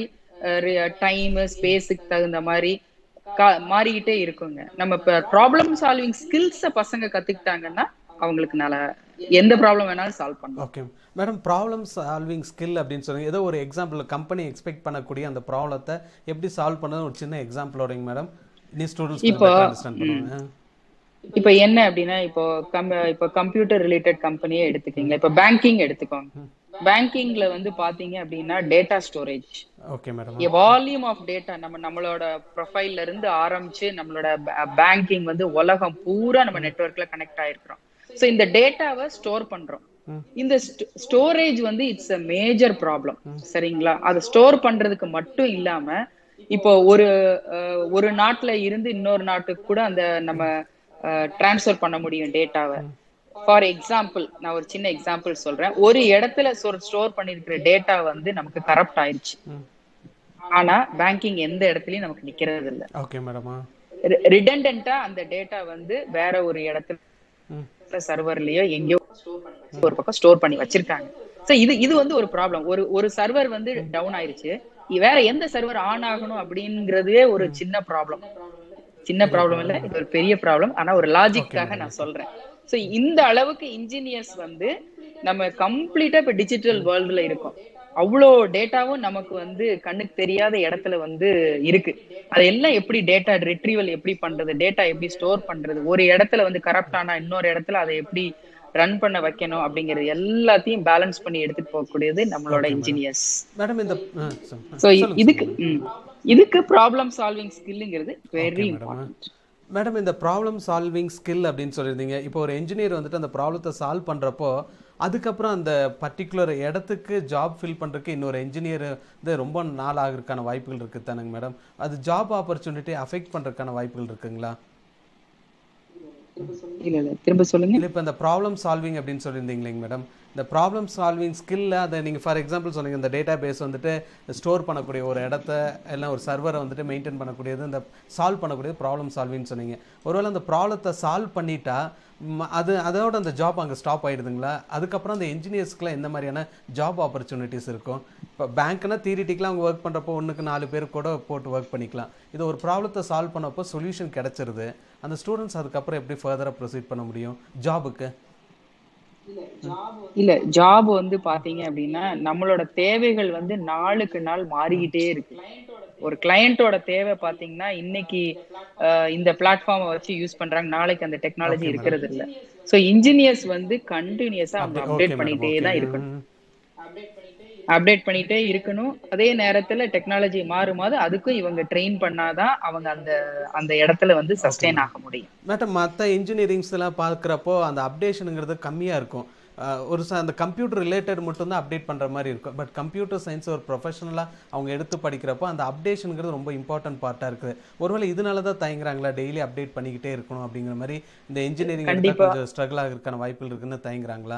டைம் ஸ்பேஸுக்கு தகுந்த மாதிரி கா- மாறிக்கிட்டே இருக்குங்க நம்ம இப்ப ப்ராப்ளம் சால்விங் ஸ்கில்ஸ பசங்க கத்துக்கிட்டாங்கன்னா அவங்களுக்கு நல்ல எந்த ப்ராப்ளம் வேணாலும் சால்வ் பண்ணலாம் okay madam problem solving skill அப்படின்னு சொல்லுங்க ஏதோ ஒரு எக்ஸாம்பிள் கம்பெனி எக்ஸ்பெக்ட் பண்ணக்கூடிய அந்த ப்ராப்ளத்தை எப்படி சால்வ் பண்ணது ஒரு சின்ன எக்ஸாம்பிளோடங்க மேடம் இனி ஸ்டூடெண்ட்ஸ் இப்போ, அண்டர்ஸ்டாண்ட் பண்ணுவாங்க இப்ப என்ன அப்படின்னா இப்போ கம் இப்போ கம்ப்யூட்டர் ரிலேட்டட் கம்பெனியே எடுத்துக்கீங்க இப்ப பேங்கிங் எடுத்துக்கோங்க பேங்கிங்ல வந்து பாத்தீங்க அப்படின்னா data storage okay madam volume of data நம்ம நம்மளோட ப்ரொஃபைல்ல இருந்து ஆரம்பிச்சு நம்மளோட பேங்கிங் வந்து உலகம் பூரா நம்ம நெட்வொர்க்ல கனெக்ட் ஆயிருக்கிறோம் சோ இந்த டேட்டாவை ஸ்டோர் பண்றோம் இந்த ஸ்டோரேஜ் வந்து இட்ஸ் a மேஜர் ப்ராப்ளம் சரிங்களா அதை ஸ்டோர் பண்றதுக்கு மட்டும் இல்லாம இப்போ ஒரு அஹ், ஒரு நாட்டுல இருந்து இன்னொரு நாட்டுக்கு கூட அந்த நம்ம டிரான்ஸ்ஃபர் பண்ண முடியும் டேட்டாவை ஃபார் எக்ஸாம்பிள் நான் ஒரு சின்ன எக்ஸாம்பிள் சொல்றேன் ஒரு இடத்துல ஸ்டோர் பண்ணிருக்கிற டேட்டா வந்து நமக்கு கரப்ட் ஆயிருச்சு ஆனா பேங்கிங் எந்த இடத்துலயும் நமக்கு நிக்கிறது இல்ல ஓகே மேடமா ரிடண்டன்ட்டா அந்த டேட்டா வந்து வேற ஒரு இடத்துல ம் சர்வர்லயோ எங்கேயோ ஒரு பக்கம் ஸ்டோர் பண்ணி வச்சிருக்காங்க சோ இது இது வந்து ஒரு ப்ராப்ளம் ஒரு ஒரு சர்வர் வந்து டவுன் ஆயிருச்சு இ- வேற எந்த சர்வர் ஆன் ஆகணும் அப்படிங்கறதே ஒரு சின்ன ப்ராப்ளம் சின்ன ப்ராப்ளம் இல்ல இது ஒரு பெரிய ப்ராப்ளம் ஆனா ஒரு லாஜிக்காக நான் சொல்றேன் சோ இந்த அளவுக்கு இன்ஜினியர்ஸ் வந்து நம்ம கம்ப்ளீட்டா இப்ப டிஜிட்டல் வேர்ல்டுல இருக்கோம் அவ்வளோ டேட்டாவும் நமக்கு வந்து கண்ணுக்கு தெரியாத இடத்துல வந்து இருக்கு அதெல்லாம் எப்படி டேட்டா ரிட்ரீவல் எப்படி பண்றது டேட்டா எப்படி ஸ்டோர் பண்றது ஒரு இடத்துல வந்து கரப்ட் ஆனா இன்னொரு இடத்துல அதை எப்படி ரன் பண்ண வைக்கணும் அப்படிங்கறது எல்லாத்தையும் பேலன்ஸ் பண்ணி எடுத்துட்டு போகக்கூடியது நம்மளோட இன்ஜினியர்ஸ் மேடம் இந்த ஆ, சொ- சோ இதுக்கு ம், இதுக்கு ப்ராப்ளம் சால்விங் ஸ்கில்லுங்கிறது வெரி இம்பார்ட்டன்ட் மேடம் இந்த ப்ராப்ளம் சால்விங் ஸ்கில் அப்படின்னு சொல்லியிருந்தீங்க இப்போ ஒரு என்ஜினியர் வந்துட்டு அந்த ப்ராப்ளத்தை சால்வ் பண்ணுறப்போ அதுக்கப்புறம் அந்த பர்டிகுலர் இடத்துக்கு ஜாப் ஃபில் பண்ணுறதுக்கு இன்னொரு என்ஜினியர் வந்து ரொம்ப நாள் ஆகிறதுக்கான வாய்ப்புகள் இருக்குது தானுங்க மேடம் அது ஜாப் ஆப்பர்ச்சுனிட்டி அஃபெக்ட் பண்ணுறதுக்கான வாய்ப்புகள் இருக்குங்களா இல்ல இல்ல திரும்ப சொல்லுங்க இல்லை இப்போ இந்த ப்ராப்ளம் சால்விங் அப்படின்னு சொல்லியிருந்தீங்க இல்லைங்க மேடம் இந்த ப்ராப்ளம் சால்விங் ஸ்கில்ல அதை நீங்கள் ஃபார் எக்ஸாம்பிள் சொன்னீங்க இந்த டேட்டா பேஸ் வந்துட்டு ஸ்டோர் பண்ணக்கூடிய ஒரு இடத்த எல்லாம் ஒரு சர்வரை வந்துட்டு மெயின்டைன் பண்ணக்கூடியது இந்த சால்வ் பண்ணக்கூடியது ப்ராப்ளம் சால்விங்னு சொன்னீங்க ஒருவேளை அந்த ப்ராப்ளத்தை சால்வ் பண்ணிட்டா ம- அது அதோட அந்த ஜாப் அங்கே ஸ்டாப் ஆயிடுதுங்களா அதுக்கப்புறம் அந்த இன்ஜினியர்ஸ்க்குலாம் எந்த மாதிரியான ஜாப் ஆப்பர்ச்சுனிட்டிஸ் இருக்கும் இப்போ பேங்க்னா தியரிட்டிக்கலாக அவங்க ஒர்க் பண்ணுறப்போ ஒன்றுக்கு நாலு பேர் கூட போட்டு ஒர்க் பண்ணிக்கலாம் இது ஒரு ப்ராப்ளத்தை சால்வ் பண்ணப்போ சொல்யூஷன் கிடைச்சிருது அந்த ஸ்டூடெண்ட்ஸ் அதுக்கப்புறம் எப்படி ஃபர்தராக ப்ரொசீட் பண்ண முடியும் ஜாபுக்கு இல்ல ஜாப் வந்து பாத்தீங்க அப்படின்னா நம்மளோட தேவைகள் வந்து நாளுக்கு நாள் மாறிக்கிட்டே இருக்கு ஒரு கிளையண்டோட தேவை பாத்தீங்கன்னா இன்னைக்கு அஹ், இந்த பிளாட்ஃபார்மை வச்சு யூஸ் பண்றாங்க நாளைக்கு அந்த டெக்னாலஜி இருக்கிறது இல்ல சோ இன்ஜினியர்ஸ் வந்து கண்டினியூஸா அவங்க அப்டேட் பண்ணிட்டே தான் இருக்கணும் அப்டேட் பண்ணிட்டே இருக்கணும் அதே நேரத்துல டெக்னாலஜி மாறும்போது அதுக்கும் இவங்க ட்ரெயின் பண்ணாதான் அவங்க அந்த அந்த இடத்துல வந்து சஸ்டெயின் ஆக முடியும் மேடம் மற்ற இன்ஜினியரிங்ஸ் எல்லாம் பார்க்குறப்போ அந்த அப்டேஷனுங்கிறது கம்மியாக இருக்கும் அஹ் ஒரு ச அந்த கம்ப்யூட்டர் ரிலேட்டட் மட்டும்தான் அப்டேட் பண்ணுற மாதிரி இருக்கும் பட் கம்ப்யூட்டர் சயின்ஸ் ஒரு ப்ரொஃபஷனலாக அவங்க எடுத்து படிக்கிறப்போ அந்த அப்டேஷனுங்கிறது ரொம்ப இம்பார்ட்டன்ட் பார்ட்டாக இருக்குது ஒருவேளை இதனால தான் தயங்குறாங்களா டெய்லி அப்டேட் பண்ணிக்கிட்டே இருக்கணும் அப்படிங்கிற மாதிரி இந்த இன்ஜினியரிங் கண்டிப்பா. கொஞ்சம் ஸ்ட்ரகிள் ஆகிறதுக்கான வாய்ப்புகள் இருக்குன்னு தயங்குறாங்களா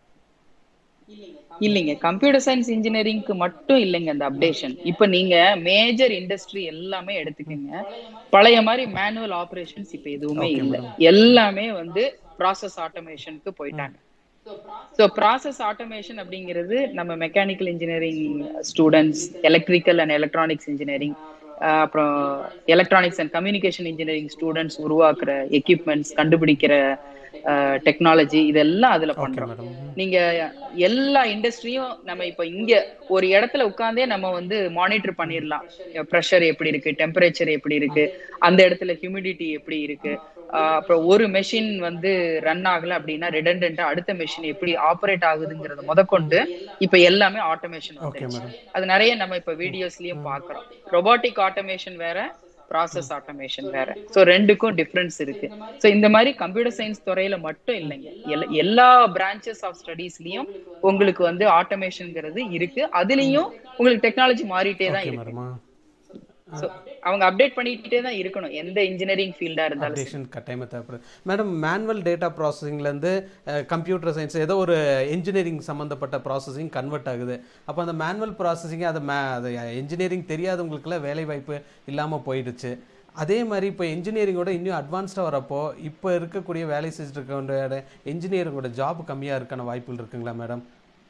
இல்லைங்க கம்ப்யூட்டர் சயின்ஸ் இன்ஜினியரிங்க்கு மட்டும் இல்லைங்க அந்த அப்டேஷன் இப்ப நீங்க மேஜர் இண்டஸ்ட்ரி எல்லாமே எடுத்துக்கங்க பழைய மாதிரி மேனுவல் ஆபரேஷன்ஸ் இப்ப எதுவுமே இல்ல எல்லாமே வந்து ப்ராசஸ் ஆட்டோமேஷனுக்கு போயிட்டாங்க ஸோ ப்ராசஸ் ஆட்டோமேஷன் அப்படிங்கிறது நம்ம mechanical engineering students electrical and electronics engineering அப்புறம் electronics and communication engineering students உருவாக்குற எக்யூப்மெண்ட்ஸ் கண்டுபிடிக்கிற டெக்னாலஜி இதெல்லாம் அதுல பண்றோம் நீங்க எல்லா இண்டஸ்ட்ரியும் நம்ம இப்ப இங்க ஒரு இடத்துல உட்கார்ந்தே நம்ம வந்து மானிட்டர் பண்ணிடலாம் ப்ரெஷர் எப்படி இருக்கு டெம்பரேச்சர் எப்படி இருக்கு அந்த இடத்துல ஹியூமிடிட்டி எப்படி இருக்கு ஆஹ் அப்புறம் ஒரு மெஷின் வந்து ரன் ஆகல அப்படின்னா ரிடண்டா அடுத்த மெஷின் எப்படி ஆப்ரேட் ஆகுதுங்கிறது முதற்கொண்டு இப்ப எல்லாமே ஆட்டோமேஷன் வந்துருச்சு அது நிறைய நம்ம இப்ப வீடியோஸ்லயும் பாக்குறோம் ரொபாட்டிக் ஆட்டோமேஷன் வேற ப்ராசஸ் ஆட்டோமேஷன் வேற சோ ரெண்டுக்கும் டிஃபரன்ஸ் இருக்கு சோ இந்த மாதிரி கம்ப்யூட்டர் சயின்ஸ் துறையில மட்டும் இல்லைங்க எல்லா- எல்லா பிரான்ச்சஸ் ஆஃப் ஸ்டடீஸ்லயும் உங்களுக்கு வந்து ஆட்டோமேஷன்ங்கிறது இருக்கு அதுலயும் உங்களுக்கு டெக்னாலஜி மாறிட்டே தான் இருக்கு மேடமா So, அவங்க அப்டேட் பண்ணிக்கிட்டே தான் இருக்கணும் எந்த இன்ஜினியரிங் ஃபீல்டா இருந்தாலும் சரி. அப்டேஷன் கட்டாயமாக தேவைப்படுது மேடம் மேனுவல் டேட்டா ப்ராசஸிங்லேருந்து கம்ப்யூட்டர் சயின்ஸ் ஏதோ ஒரு இன்ஜினியரிங் சம்மந்தப்பட்ட ப்ராசஸிங் கன்வெர்ட் ஆகுது அப்போ அந்த மேனுவல் ப்ராசஸிங் அது மே அது இன்ஜினியரிங் தெரியாதவங்களுக்குலாம் வேலை வாய்ப்பு இல்லாமல் போயிடுச்சு அதே மாதிரி இப்போ இன்ஜினியரிங்கோட இன்னும் அட்வான்ஸ்டாக வரப்போ இப்போ இருக்கக்கூடிய வேலை செஞ்சுட்டு இருக்க இன்ஜினியரிங்கோட ஜாப் கம்மியாக இருக்கான வாய்ப்புகள் இருக்குங்களா மேடம்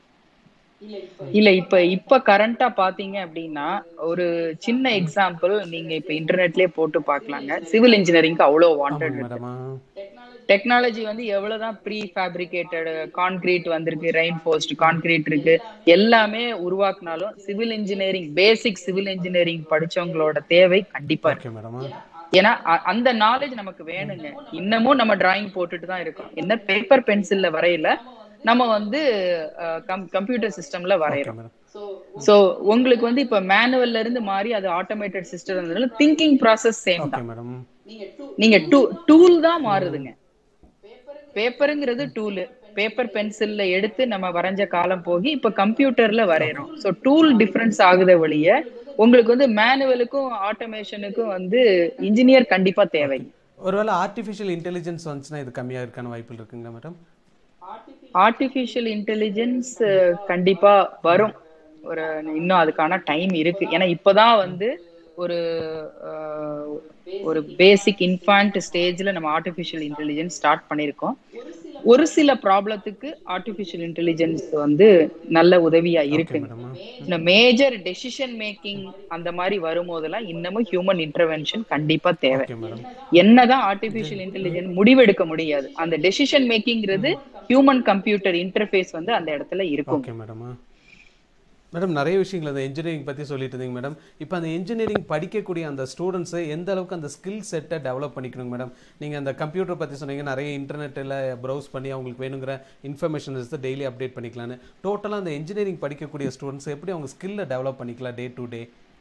இல்ல இப்ப இப்ப கரண்டா பாத்தீங்க அப்படின்னா ஒரு சின்ன எக்ஸாம்பிள் நீங்க இப்ப இன்டர்நெட்லயே போட்டு பார்க்கலாங்க சிவில் இன்ஜினியரிங்க்கு அவ்வளவு வாண்டட் மேடமா டெக்னாலஜி வந்து எவ்வளவுதான் ப்ரீ ஃபேப்ரிகேட்டட் கான்கிரீட் வந்திருக்கு ரெயின் ஃபோஸ்ட் கான்கிரீட் இருக்கு எல்லாமே உருவாக்குனாலும் civil engineering basic civil engineering படிச்சவங்களோட தேவை கண்டிப்பா இருக்கு ஓகே மேடமா ஏன்னா அ- அந்த நாலேஜ் நமக்கு வேணுங்க இன்னமும் நம்ம டிராயிங் போட்டுட்டு தான் இருக்கோம் என்ன பேப்பர் பென்சில்ல வரையல நம்ம வந்து கம்ப்யூட்டர் சிஸ்டம்ல வரையறோம் மேடம் சோ உங்களுக்கு வந்து இப்ப மேனுவல்ல இருந்து மாறி அது ஆட்டோமேட்டட் சிஸ்டம் இருந்ததுனால திங்கிங் ப்ராசஸ் சேம் ஓகே தான் மேடம் நீங்க டூல் தான் மாறுதுங்க பேப்பருங்கிறது டூல் பேப்பர் பென்சில்ல எடுத்து நம்ம வரைஞ்ச காலம் போகி இப்ப கம்ப்யூட்டர்ல வரையறோம் சோ டூல் டிஃபரன்ஸ் ஆகுத வழிய உங்களுக்கு வந்து மேனுவலுக்கும் ஆட்டோமேஷனுக்கும் வந்து இன்ஜினியர் கண்டிப்பா தேவை ஒருவேளை ஆர்டிஃபிஷியல் இன்டெலிஜென்ஸ் வந்துச்சுன்னா இது கம்மியாக இருக்கான வாய்ப்புகள் இருக்குங்களா மேடம் ஆர்டிஃபிஷியல் இன்டெலிஜென்ஸ் கண்டிப்பா வரும் ஒரு இன்னும் அதுக்கான டைம் இருக்கு ஏன்னா இப்பதான் வந்து ஒரு அஹ், ஒரு பேசிக் இன்ஃபான்ட் ஸ்டேஜ்ல நம்ம ஆர்டிஃபிஷியல் இன்டெலிஜென்ஸ் ஸ்டார்ட் பண்ணியிருக்கோம் ஒரு சில ப்ராப்ளத்துக்கு ஆர்டிஃபிஷியல் இன்டெலிஜென்ஸ் வந்து நல்ல உதவியா இருக்குங்க மேடமா இந்த மேஜர் டெசிஷன் மேக்கிங் அந்த மாதிரி வரும்போதெல்லாம் இன்னமும் ஹியூமன் இன்டர்வென்ஷன் கண்டிப்பா தேவை ஓகே மேடம் என்னதான் ஆர்டிபிஷியல் இன்டெலிஜென்ஸ் முடிவெடுக்க முடியாது அந்த டெசிஷன் மேக்கிங்கிறது ஹியூமன் கம்ப்யூட்டர் இன்டர்ஃபேஸ் வந்து அந்த இடத்துல இருக்கும் ஓகே மேடமா மேடம் நிறைய விஷயங்கள் அந்த இன்ஜினியரிங் பற்றி சொல்லிட்டு இருந்தீங்க மேடம் இப்போ அந்த இன்ஜினியரிங் படிக்கக்கூடிய அந்த ஸ்டூடெண்ட்ஸு எந்த அளவுக்கு அந்த ஸ்கில் செட்டை டெவலப் பண்ணிக்கணும் மேடம் நீங்கள் அந்த கம்ப்யூட்டர் பற்றி சொன்னீங்க நிறைய இன்டர்நெட்டில் ப்ரௌஸ் பண்ணி அவங்களுக்கு வேணுங்கிற இன்ஃபர்மேஷன் எடுத்து டெய்லி அப்டேட் பண்ணிக்கலான்னு டோட்டலாக அந்த இன்ஜினியரிங் படிக்கக்கூடிய ஸ்டூடெண்ட்ஸ் எப்படி அவங்க ஸ்கில்லை டெவலப் பண்ணிக்கலாம் டே டு டே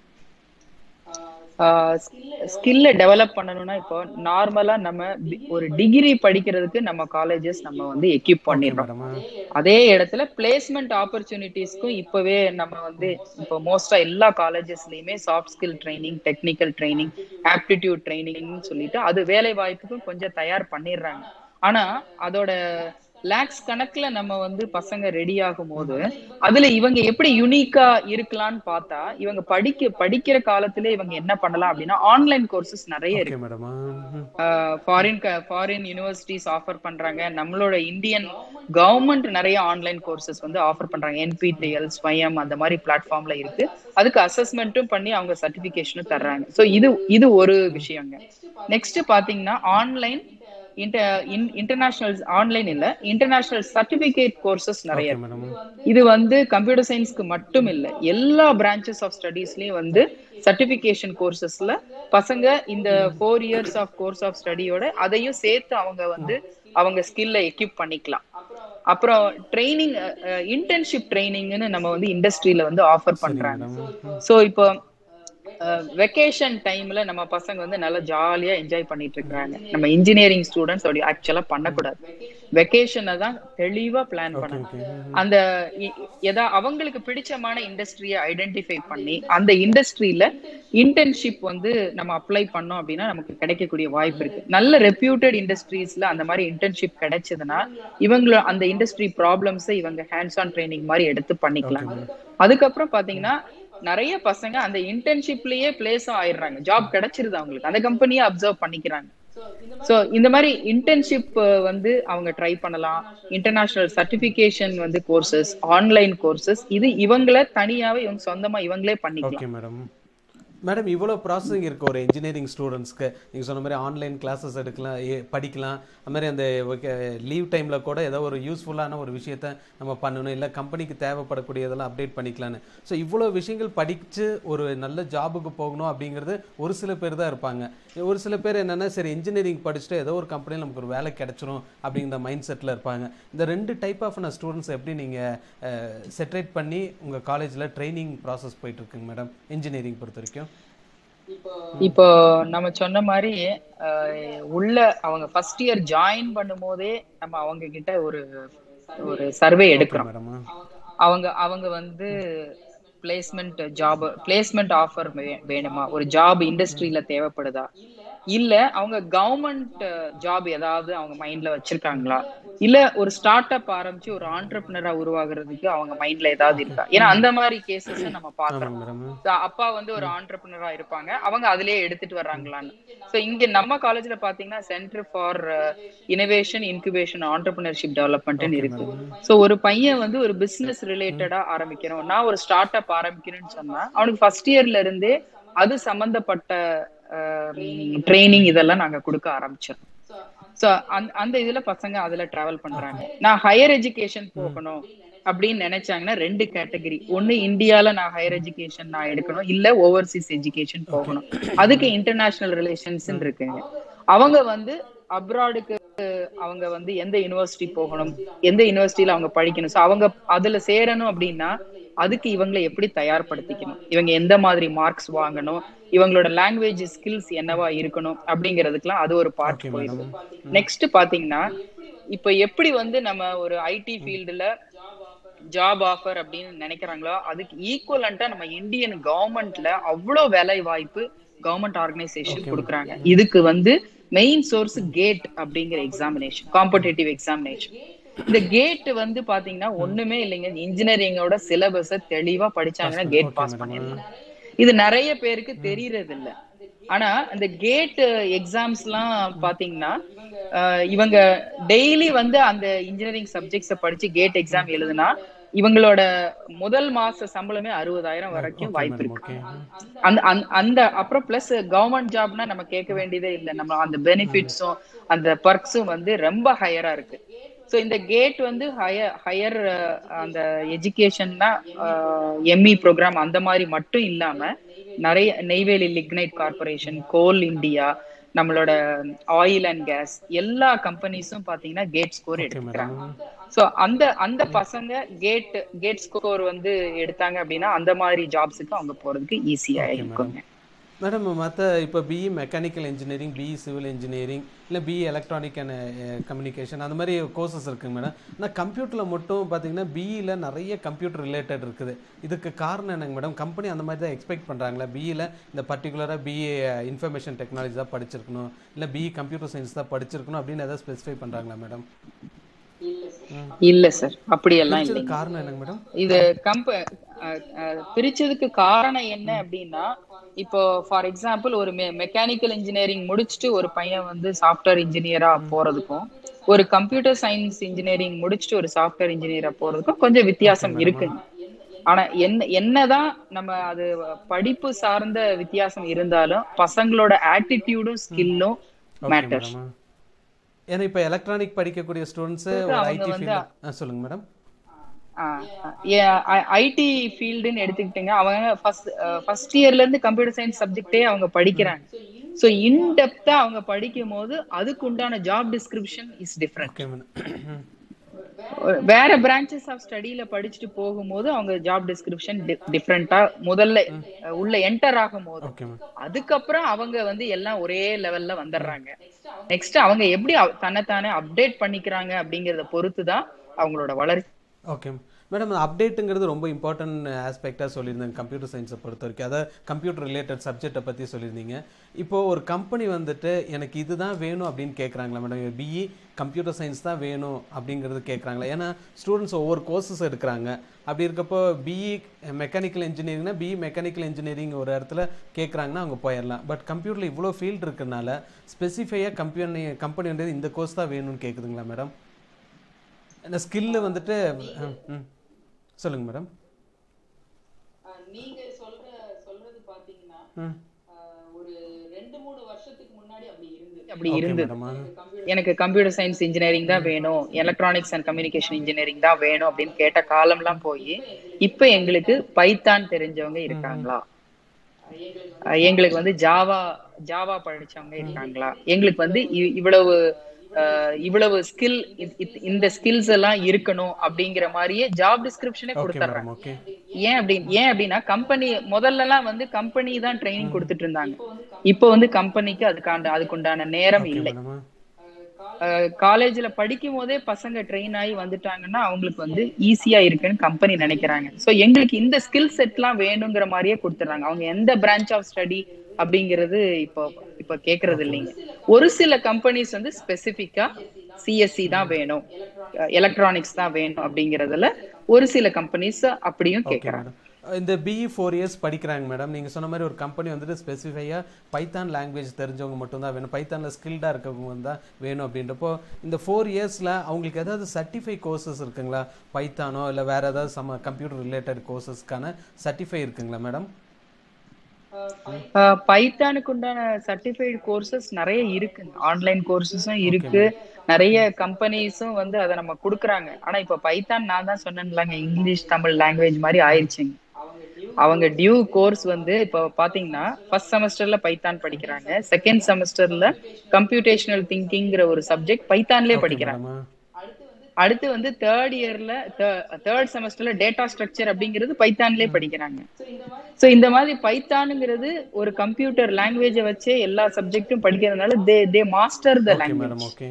ஸ்கில்ல டெவலப் பண்ணணும்னா இப்போ நார்மலா நம்ம டி- ஒரு டிகிரி படிக்கிறதுக்கு நம்ம காலேஜஸ் நம்ம வந்து எக்யூப் பண்ணிடுறோம் மேடமா அதே இடத்துல பிளேஸ்மெண்ட் ஆப்பர்ச்சுனிட்டிஸ்க்கும் இப்பவே நம்ம வந்து இப்போ மோஸ்டா எல்லா காலேஜஸ்லயுமே soft skill training technical training aptitude ட்ரைனிங்னு சொல்லிட்டு அது வேலை வாய்ப்புக்கும் கொஞ்சம் தயார் பண்ணிடுறாங்க ஆனா அதோட லேக்ஸ் கணக்குல நம்ம வந்து பசங்க ரெடி ஆகும் போது அதுல இவங்க எப்படி யுனிக்கா இருக்கலாம்னு பார்த்தா இவங்க படிக்க படிக்கிற காலத்துல இவங்க என்ன பண்ணலாம் அப்படின்னா ஆன்லைன் கோர்சஸ் நிறைய இருக்கு okay madam foreign foreign universities offer பண்றாங்க நம்மளோட இந்தியன் கவர்மெண்ட் நிறைய ஆன்லைன் கோர்சஸ் வந்து ஆஃபர் பண்றாங்க என்பிடிஎல் ஸ்வயம் அந்த மாதிரி பிளாட்ஃபார்ம்ல இருக்கு அதுக்கு அசஸ்மெண்ட்டும் பண்ணி அவங்க சர்டிபிகேஷனும் தர்றாங்க ஸோ இது இது ஒரு விஷயங்க நெக்ஸ்ட் பாத்தீங்கன்னா ஆன்லைன் இன்டர்நேஷனல் ஆன்லைன் இல்ல இன்டர்நேஷனல் சர்டிபிகேட் கோர்சஸ் நிறைய ஓகே இருக்கு மேடம் இது வந்து கம்ப்யூட்டர் சயின்ஸ்க்கு மட்டும் இல்ல எல்லா பிரான்ச்சஸ் ஆஃப் ஸ்டடீஸ்லயும் வந்து சர்டிபிகேஷன் கோர்சஸ்ல பசங்க இந்த four years of course of ஸ்டடியோட அதையும் சேர்த்து அவங்க வந்து அவங்க ஸ்கில்ல எக்யூப் பண்ணிக்கலாம் அப்புறம் ட்ரைனிங் இன்டர்ன்ஷிப் ட்ரைனிங்னு நம்ம வந்து இண்டஸ்ட்ரியில வந்து ஆஃபர் பண்றாங்க மேடம் சோ இப்போ வெக்கேஷன் டைம்ல நம்ம பசங்க வந்து நல்லா ஜாலியா என்ஜாய் பண்ணிட்டு இருக்காங்க நம்ம இன்ஜினியரிங் ஸ்டூடெண்ட்ஸ் அப்படி ஆக்சுவலா பண்ணக்கூடாது வெக்கேஷனை தான் தெளிவா பிளான் பண்ணணும் ஓகே அந்த இ- எதா அவங்களுக்கு பிடிச்சமான இண்டஸ்ட்ரியை ஐடென்டிஃபை பண்ணி அந்த இண்டஸ்ட்ரியில இன்டர்ன்ஷிப் வந்து நம்ம அப்ளை பண்ணோம் அப்படின்னா நமக்கு கிடைக்கக்கூடிய வாய்ப்பு இருக்கு நல்ல ரெப்யூட்டட் இண்டஸ்ட்ரீஸ்ல அந்த மாதிரி இன்டர்ன்ஷிப் கிடைச்சதுன்னா இவங்கள அந்த இண்டஸ்ட்ரி ப்ராப்ளம்ஸை இவங்க ஹேண்ட்ஸ் ஆன் ட்ரைனிங் மாதிரி எடுத்து பண்ணிக்கலாம் அதுக்கப்புறம் பாத்தீங்கன்னா நிறைய பசங்க அந்த இன்டர்ன்ஷிப்லயே பிளேஸ் ஆயிடுறாங்க ஜாப் கிடைச்சிருது அவங்களுக்கு அந்த கம்பெனியை அப்சர்வ் பண்ணிக்கிறாங்க சோ இந்த மாதிரி இன்டர்ன்ஷிப் வந்து அவங்க ட்ரை பண்ணலாம் இன்டர்நேஷனல் சர்டிபிகேஷன் வந்து கோர்சஸ் ஆன்லைன் கோர்சஸ் இது இவங்கள தனியாவே இவங்க சொந்தமா இவங்களே பண்ணிக்கலாம் ஓகே மேடம் மேடம் இவ்வளோ ப்ராசஸிங் இருக்கு ஒரு இன்ஜினியரிங் ஸ்டூடெண்ட்ஸ்க்கு நீங்கள் சொன்ன மாதிரி ஆன்லைன் கிளாஸஸ் எடுக்கலாம் ஏ- படிக்கலாம் அது மாதிரி அந்த லீவ் டைமில் கூட ஏதோ ஒரு யூஸ்ஃபுல்லான ஒரு விஷயத்த நம்ம பண்ணணும் இல்லை கம்பெனிக்கு தேவைப்படக்கூடியதெல்லாம் அப்டேட் பண்ணிக்கலான்னு ஸோ இவ்வளோ விஷயங்கள் படித்து ஒரு நல்ல ஜாபுக்கு போகணும் அப்படிங்கிறது ஒரு சில பேர் தான் இருப்பாங்க ஒரு சில பேர் என்னென்னா சரி இன்ஜினியரிங் படிச்சுட்டு ஏதோ ஒரு கம்பெனியில் நமக்கு ஒரு வேலை கிடைச்சிரும் அப்படிங்கிற மைண்ட் செட்டில் இருப்பாங்க இந்த ரெண்டு டைப் ஆஃப் ஸ்டூடெண்ட்ஸ் எப்படி நீங்கள் செட்ரேட் பண்ணி உங்கள் காலேஜில் ட்ரைனிங் ப்ராசஸ் போயிட்டு இருக்குங்க மேடம் இன்ஜினியரிங் பொறுத்த வரைக்கும் இப்போ நம்ம சொன்ன மாதிரி அஹ், உள்ள அவங்க ஃபர்ஸ்ட் இயர் ஜாயின் பண்ணும் போதே நம்ம அவங்க கிட்ட ஒரு ஒரு சர்வே எடுக்கிறோம் மேடம் அவங்க அவங்க வந்து பிளேஸ்மெண்ட் ஜாப் பிளேஸ்மெண்ட் ஆஃபர் வேணுமா ஒரு ஜாப் இண்டஸ்ட்ரியில தேவைப்படுதா இல்ல அவங்க கவர்மெண்ட் ஜாப் ஏதாவது அவங்க மைண்ட்ல வச்சிருக்காங்களா இல்ல ஒரு ஸ்டார்ட் அப் ஆரம்பிச்சு ஒரு ஆண்டர்பிரினரா உருவாகுறதுக்கு அவங்க மைண்ட்ல ஏதாவது இருக்கா ஏன்னா அந்த மாதிரி கேசஸ் நம்ம பாக்குறோம் மேடம் So, அப்பா வந்து ஒரு ஆண்டர்பிரினரா இருப்பாங்க அவங்க அதுலயே எடுத்துட்டு வர்றாங்களான்னு சோ இங்க நம்ம காலேஜ்ல பாத்தீங்கன்னா centre for innovation incubation entrepreneurship டெவலப்மெண்ட்னு இருக்கு சோ ஒரு பையன் வந்து ஒரு பிசினஸ் ரிலேட்டடா ஆரம்பிக்கிறோம் நான் ஒரு ஸ்டார்ட் அப் ஆரம்பிக்கிறேன்னு சொன்னா அவனுக்கு ஃபர்ஸ்ட் இயர்ல இருந்தே அது சம்பந்தப்பட்ட ட்ரைனிங் இதெல்லாம் நாங்க கொடுக்க ஆரம்பிச்சோம் சோ அந்த இதுல பசங்க அதுல டிராவல் பண்றாங்க நான் ஹையர் எஜுகேஷன் போகணும் அப்படின்னு நினைச்சாங்கன்னா ரெண்டு கேட்டகரி ஒண்ணு இந்தியால நான் ஹையர் எஜுகேஷன் நான் எடுக்கணும் இல்ல ஓவர்சீஸ் எஜுகேஷன் போகணும் அதுக்கு இன்டர்நேஷனல் ரிலேஷன்ஸ் இருக்குங்க அவங்க வந்து அப்ராடுக்கு அவங்க வந்து எந்த யூனிவர்சிட்டி போகணும் எந்த யூனிவர்சிட்டியில அவங்க படிக்கணும் சோ அவங்க அதுல சேரணும் அப்படின்னா அதுக்கு இவங்களை எப்படி தயார்படுத்திக்கணும் இவங்க எந்த மாதிரி மார்க்ஸ் வாங்கணும் இவங்களோட லாங்குவேஜ் ஸ்கில்ஸ் என்னவா இருக்கணும் அப்படிங்கிறதுக்குலாம் அது ஒரு பார்ட் Okay, போயிடுது madam. நெக்ஸ்ட் பாத்தீங்கன்னா இப்ப எப்படி வந்து நம்ம ஒரு ஐடி ஃபீல்டுல ஜாப் ஆஃபர் அப்படின்னு நினைக்கிறாங்களோ அதுக்கு ஈக்குவலண்டா நம்ம இந்தியன் கவர்மெண்ட்ல அவ்வளவு வேலை வாய்ப்பு கவர்மெண்ட் ஆர்கனைசேஷன் கொடுக்குறாங்க இதுக்கு வந்து மெயின் சோர்ஸ் கேட் அப்படிங்கிற எக்ஸாமினேஷன் காம்படிட்டிவ் எக்ஸாமினேஷன் இந்த கேட் வந்து பாத்தீங்கன்னா ஒண்ணுமே இல்லைங்க இன்ஜினியரிங்கோட சிலபஸ தெளிவா படிச்சாங்கன்னா கேட் Okay, பாஸ் madam. பண்ணிடலாம் இது நிறைய பேருக்கு தெரியறது இல்ல ஆனா இந்த கேட் எக்ஸாம்ஸ் எல்லாம் பாத்தீங்கன்னா அஹ், இவங்க டெய்லி வந்து அந்த இன்ஜினியரிங் சப்ஜெக்ட்ஸ படிச்சு கேட் எக்ஸாம் எழுதுனா இவங்களோட முதல் மாச சம்பளமே அறுபதாயிரம் வரைக்கும் வாய்ப்பு இருக்கு ஓகே அந்த அந்த- அந்த அப்புறம் பிளஸ் கவர்மெண்ட் ஜாப்னா நம்ம கேட்க வேண்டியதே இல்லை நம்ம அந்த பெனிஃபிட்ஸும் அந்த பர்க்ஸும் வந்து ரொம்ப ஹையரா இருக்கு ஸோ இந்த கேட் வந்து ஹையர் ஹையர் அந்த எஜுகேஷன்னா எம்இ ப்ரோக்ராம் அந்த மாதிரி மட்டும் இல்லாம நிறைய Neyveli lignite corporation coal India நம்மளோட ஆயில் அண்ட் கேஸ் எல்லா கம்பெனிஸும் பாத்தீங்கன்னா கேட் ஸ்கோர் எடுத்துக்கிறாங்க சோ அந்த அந்த பசங்க கேட் கேட் ஸ்கோர் வந்து எடுத்தாங்க அப்படின்னா அந்த மாதிரி ஜாப்ஸுக்கு அவங்க போறதுக்கு ஈஸியா இருக்குங்க மேடம் மற்ற இப்போ BE mechanical engineering BE civil engineering இல்லை பிஇ எலக்ட்ரானிக் அண்ட் கம்யூனிகேஷன் அந்த மாதிரி கோர்சஸ் இருக்குங்க மேடம் ஆனால் கம்ப்யூட்டரில் மட்டும் பார்த்தீங்கன்னா பிஇயில் நிறைய கம்ப்யூட்டர் ரிலேட்டட் இருக்குது இதுக்கு காரணம் என்னங்க மேடம் கம்பெனி அந்த மாதிரி தான் எக்ஸ்பெக்ட் பண்ணுறாங்களா பிஇயில் இந்த பர்டிகுலராக பிஏ இன்ஃபர்மேஷன் டெக்னாலஜி தான் படிச்சிருக்கணும் இல்லை பிஇ கம்ப்யூட்டர் சயின்ஸ் தான் படிச்சிருக்கணும் அப்படின்னு எதாவது ஸ்பெசிஃபை பண்ணுறாங்களா மேடம் இல்ல சார் அப்படியெல்லாம் பிடிச்சது இல்லைங்க காரணம் என்னங்க மேடம் இது கம்ப அஹ், அஹ், பிரிச்சதுக்கு காரணம் என்ன அப்படின்னா இப்போ ஃபார் எக்ஸாம்பிள் ஒரு மெக்கானிக்கல் இன்ஜினியரிங் முடிச்சுட்டு ஒரு பையன் வந்து சாஃப்ட்வேர் இன்ஜினியரா போறதுக்கும் ஒரு கம்ப்யூட்டர் சயின்ஸ் இன்ஜினியரிங் முடிச்சுட்டு ஒரு சாஃப்ட்வேர் இன்ஜினியரா போறதுக்கும் கொஞ்சம் வித்தியாசம் இருக்குங்க ஆனா என்ன என்னதான் நம்ம அது படிப்பு சார்ந்த வித்தியாசம் இருந்தாலும் பசங்களோட ஆட்டிடியூடும் ஸ்கில்லும் ஓகே மேட்டர்ஸ் மேடம் ஏன்னா இப்போ எலக்ட்ரானிக் படிக்கக்கூடிய ஸ்டூடெண்ட்ஸ் ஒரு அவங்க ஐடி வந்து- ஃபீல்டு சொல்லுங்க மேடம் ஐடி ஃபீல்டுன்னு எடுத்துக்கிட்டீங்க அவங்க ஃபர்ஸ்ட் ஃபர்ஸ்ட் இயர்ல இருந்து கம்ப்யூட்டர் சயின்ஸ் சப்ஜெக்டே அவங்க படிக்கிறாங்க ஸோ இன்டெப்தா அவங்க படிக்கும் போது அதுக்கு உண்டான job description is different okay madam வேற பிரான்ச்சஸ் ஆஃப் ஸ்டடியில படிச்சுட்டு போகும்போது அவங்க ஜாப் டிஸ்கிரிப்ஷன் டிஃப்ரெண்டா முதல்ல அஹ், உள்ள என்டர் ஆகும் போது ஓகே மேம் அதுக்கப்புறம் அவங்க வந்து எல்லாம் ஒரே லெவல்ல வந்துடுறாங்க நெக்ஸ்ட் அவங்க எப்படி அவ- தன்னைத்தானே அப்டேட் பண்ணிக்கிறாங்க அப்படிங்கறத பொறுத்து தான் அவங்களோட வளர்ச்சி ஓகே மேடம் அப்டேட்டுங்கிறது ரொம்ப இம்பார்ட்டன்ட் ஆஸ்பெக்டாக சொல்லியிருந்தாங்க கம்ப்யூட்டர் சயின்ஸை பொறுத்த வரைக்கும் அதாவது கம்ப்யூட்டர் ரிலேட்டட் சப்ஜெக்டை பற்றி சொல்லியிருந்தீங்க இப்போ ஒரு கம்பெனி வந்துட்டு எனக்கு இதுதான் வேணும் அப்படின்னு கேட்குறாங்களா மேடம் பிஇ கம்ப்யூட்டர் சயின்ஸ் தான் வேணும் அப்படிங்கிறது கேட்குறாங்களா ஏன்னா ஸ்டூடெண்ட்ஸ் ஒவ்வொரு கோர்சஸ் எடுக்கிறாங்க அப்படி இருக்கப்போ பிஇ மெக்கானிக்கல் இன்ஜினியரிங்னா பிஇ மெக்கானிக்கல் இன்ஜினியரிங் ஒரு இடத்துல கேட்குறாங்கன்னா அவங்க போயிடலாம் பட் கம்ப்யூட்டரில் இவ்வளோ ஃபீல்டு இருக்கறனால ஸ்பெசிஃபையாக கம்பெனி கம்பெனி வந்து இந்த கோர்ஸ் தான் வேணும்னு கேட்குதுங்களா மேடம் இந்த ஸ்கில்லு வந்துட்டு ம், ம். சொல்லுங்க மேடம் நீங்க சொல்ற சொல்றது பாத்தீங்கன்னா ம் ஒரு ரெண்டு மூணு வருஷத்துக்கு முன்னாடி அப்படி இருந்தது அப்படி ஓகே இருந்தது மேடம் எனக்கு கம்ப்யூட்டர் சயின்ஸ் இன்ஜினியரிங் தான் வேணும் எலக்ட்ரானிக்ஸ் அண்ட் கம்யூனிகேஷன் இன்ஜினியரிங் தான் வேணும் அப்படின்னு கேட்ட காலம்லாம் போய் இப்ப எங்களுக்கு பைத்தான் தெரிஞ்சவங்க இருக்காங்களா அஹ் எங்களுக்கு வந்து ஜாவா ஜாவா படிச்சவங்க இருக்காங்களா எங்களுக்கு வந்து இ- இவ்வளவு அஹ், இவ்வளவு ஸ்கில் இந்த ஸ்கில்ஸ் எல்லாம் இருக்கணும் அப்படிங்கிற மாதிரியே ஜாப் டிஸ்கிரிப்ஷனே ஓகே கொடுத்துட்றாங்க மேடம் ஓகே ஏன் அப்படின்னு ஏன் அப்படின்னா கம்பெனி முதல்ல எல்லாம் வந்து கம்பெனி தான் ட்ரைனிங் கொடுத்துட்டு இருந்தாங்க இப்போ வந்து கம்பெனிக்கு அதுக்கான அதுக்குண்டான நேரம் இல்லை மேடம் காலேஜ்ல படிக்கும் போதே பசங்க ட்ரெயின் ஆகி வந்துட்டாங்கன்னா அவங்களுக்கு வந்து ஈஸியா இருக்குன்னு கம்பெனி நினைக்கிறாங்க சோ எங்களுக்கு இந்த ஸ்கில் செட்லாம் வேணுங்கிற மாதிரியே கொடுத்துறாங்க அவங்க எந்த பிரான்ச் ஆஃப் ஸ்டடி அப்படிங்கிறது இப்போ இப்போ கேக்குறது இல்லைங்க ஒரு சில கம்பெனிஸ் வந்து ஸ்பெசிபிக்கா சிஎஸ்சி தான் வேணும் எலக்ட்ரானிக்ஸ் தான் வேணும் அப்படிங்கறதுல ஒரு சில கம்பெனிஸ் அப்படியும் ஓகே கேக்குறாங்க மேடம் இந்த பிஇ ஃபோர் இயர்ஸ் படிக்கிறாங்க மேடம் நீங்கள் சொன்ன மாதிரி ஒரு கம்பெனி வந்துட்டு ஸ்பெசிஃபையாக பைத்தான் லாங்குவேஜ் தெரிஞ்சவங்க மட்டும்தான் வேணும் பைத்தானில் ஸ்கில்டாக இருக்கவங்க தான் வேணும் அப்படின்றப்போ இந்த ஃபோர் இயர்ஸில் அவங்களுக்கு ஏதாவது சர்டிஃபை கோர்சஸ் இருக்குங்களா பைத்தானோ இல்லை வேறு ஏதாவது சம கம்ப்யூட்டர் ரிலேட்டட் கோர்சஸ்க்கான சர்டிஃபை இருக்குங்களா மேடம் பைத்தானுக்கு உண்டான சர்டிஃபைடு கோர்சஸ் நிறைய இருக்குங்க ஆன்லைன் கோர்சஸும் இருக்கு நிறைய கம்பெனிஸும் வந்து அதை நம்ம கொடுக்குறாங்க ஆனா இப்ப பைத்தான் நான் தான் சொன்னேன்லங்க இங்கிலீஷ் தமிழ் லாங்குவேஜ் மாதிரி ஆயிடுச்சுங்க அவங்க டியூ கோர்ஸ் வந்து இப்போ பாத்தீங்கன்னா ஃபர்ஸ்ட் செமஸ்டர்ல பைத்தான் படிக்கிறாங்க செகண்ட் செமஸ்டர்ல கம்ப்யூட்டேஷனல் திங்கிங்கிற ஒரு சப்ஜெக்ட் பைத்தான்லயே படிக்கிறாங்க மேடம் அடுத்து வந்து தேர்ட் இயர்ல தேர்ட் செமஸ்டர்ல டேட்டா ஸ்ட்ரக்சர் அப்படிங்கிறது பைத்தான்லயே படிக்கிறாங்க சோ இந்த மாதிரி பைத்தானுங்கிறது ஒரு கம்ப்யூட்டர் லாங்குவேஜை வச்சே எல்லா சப்ஜெக்ட்டும் படிக்கிறதுனால they they master the okay language madam okay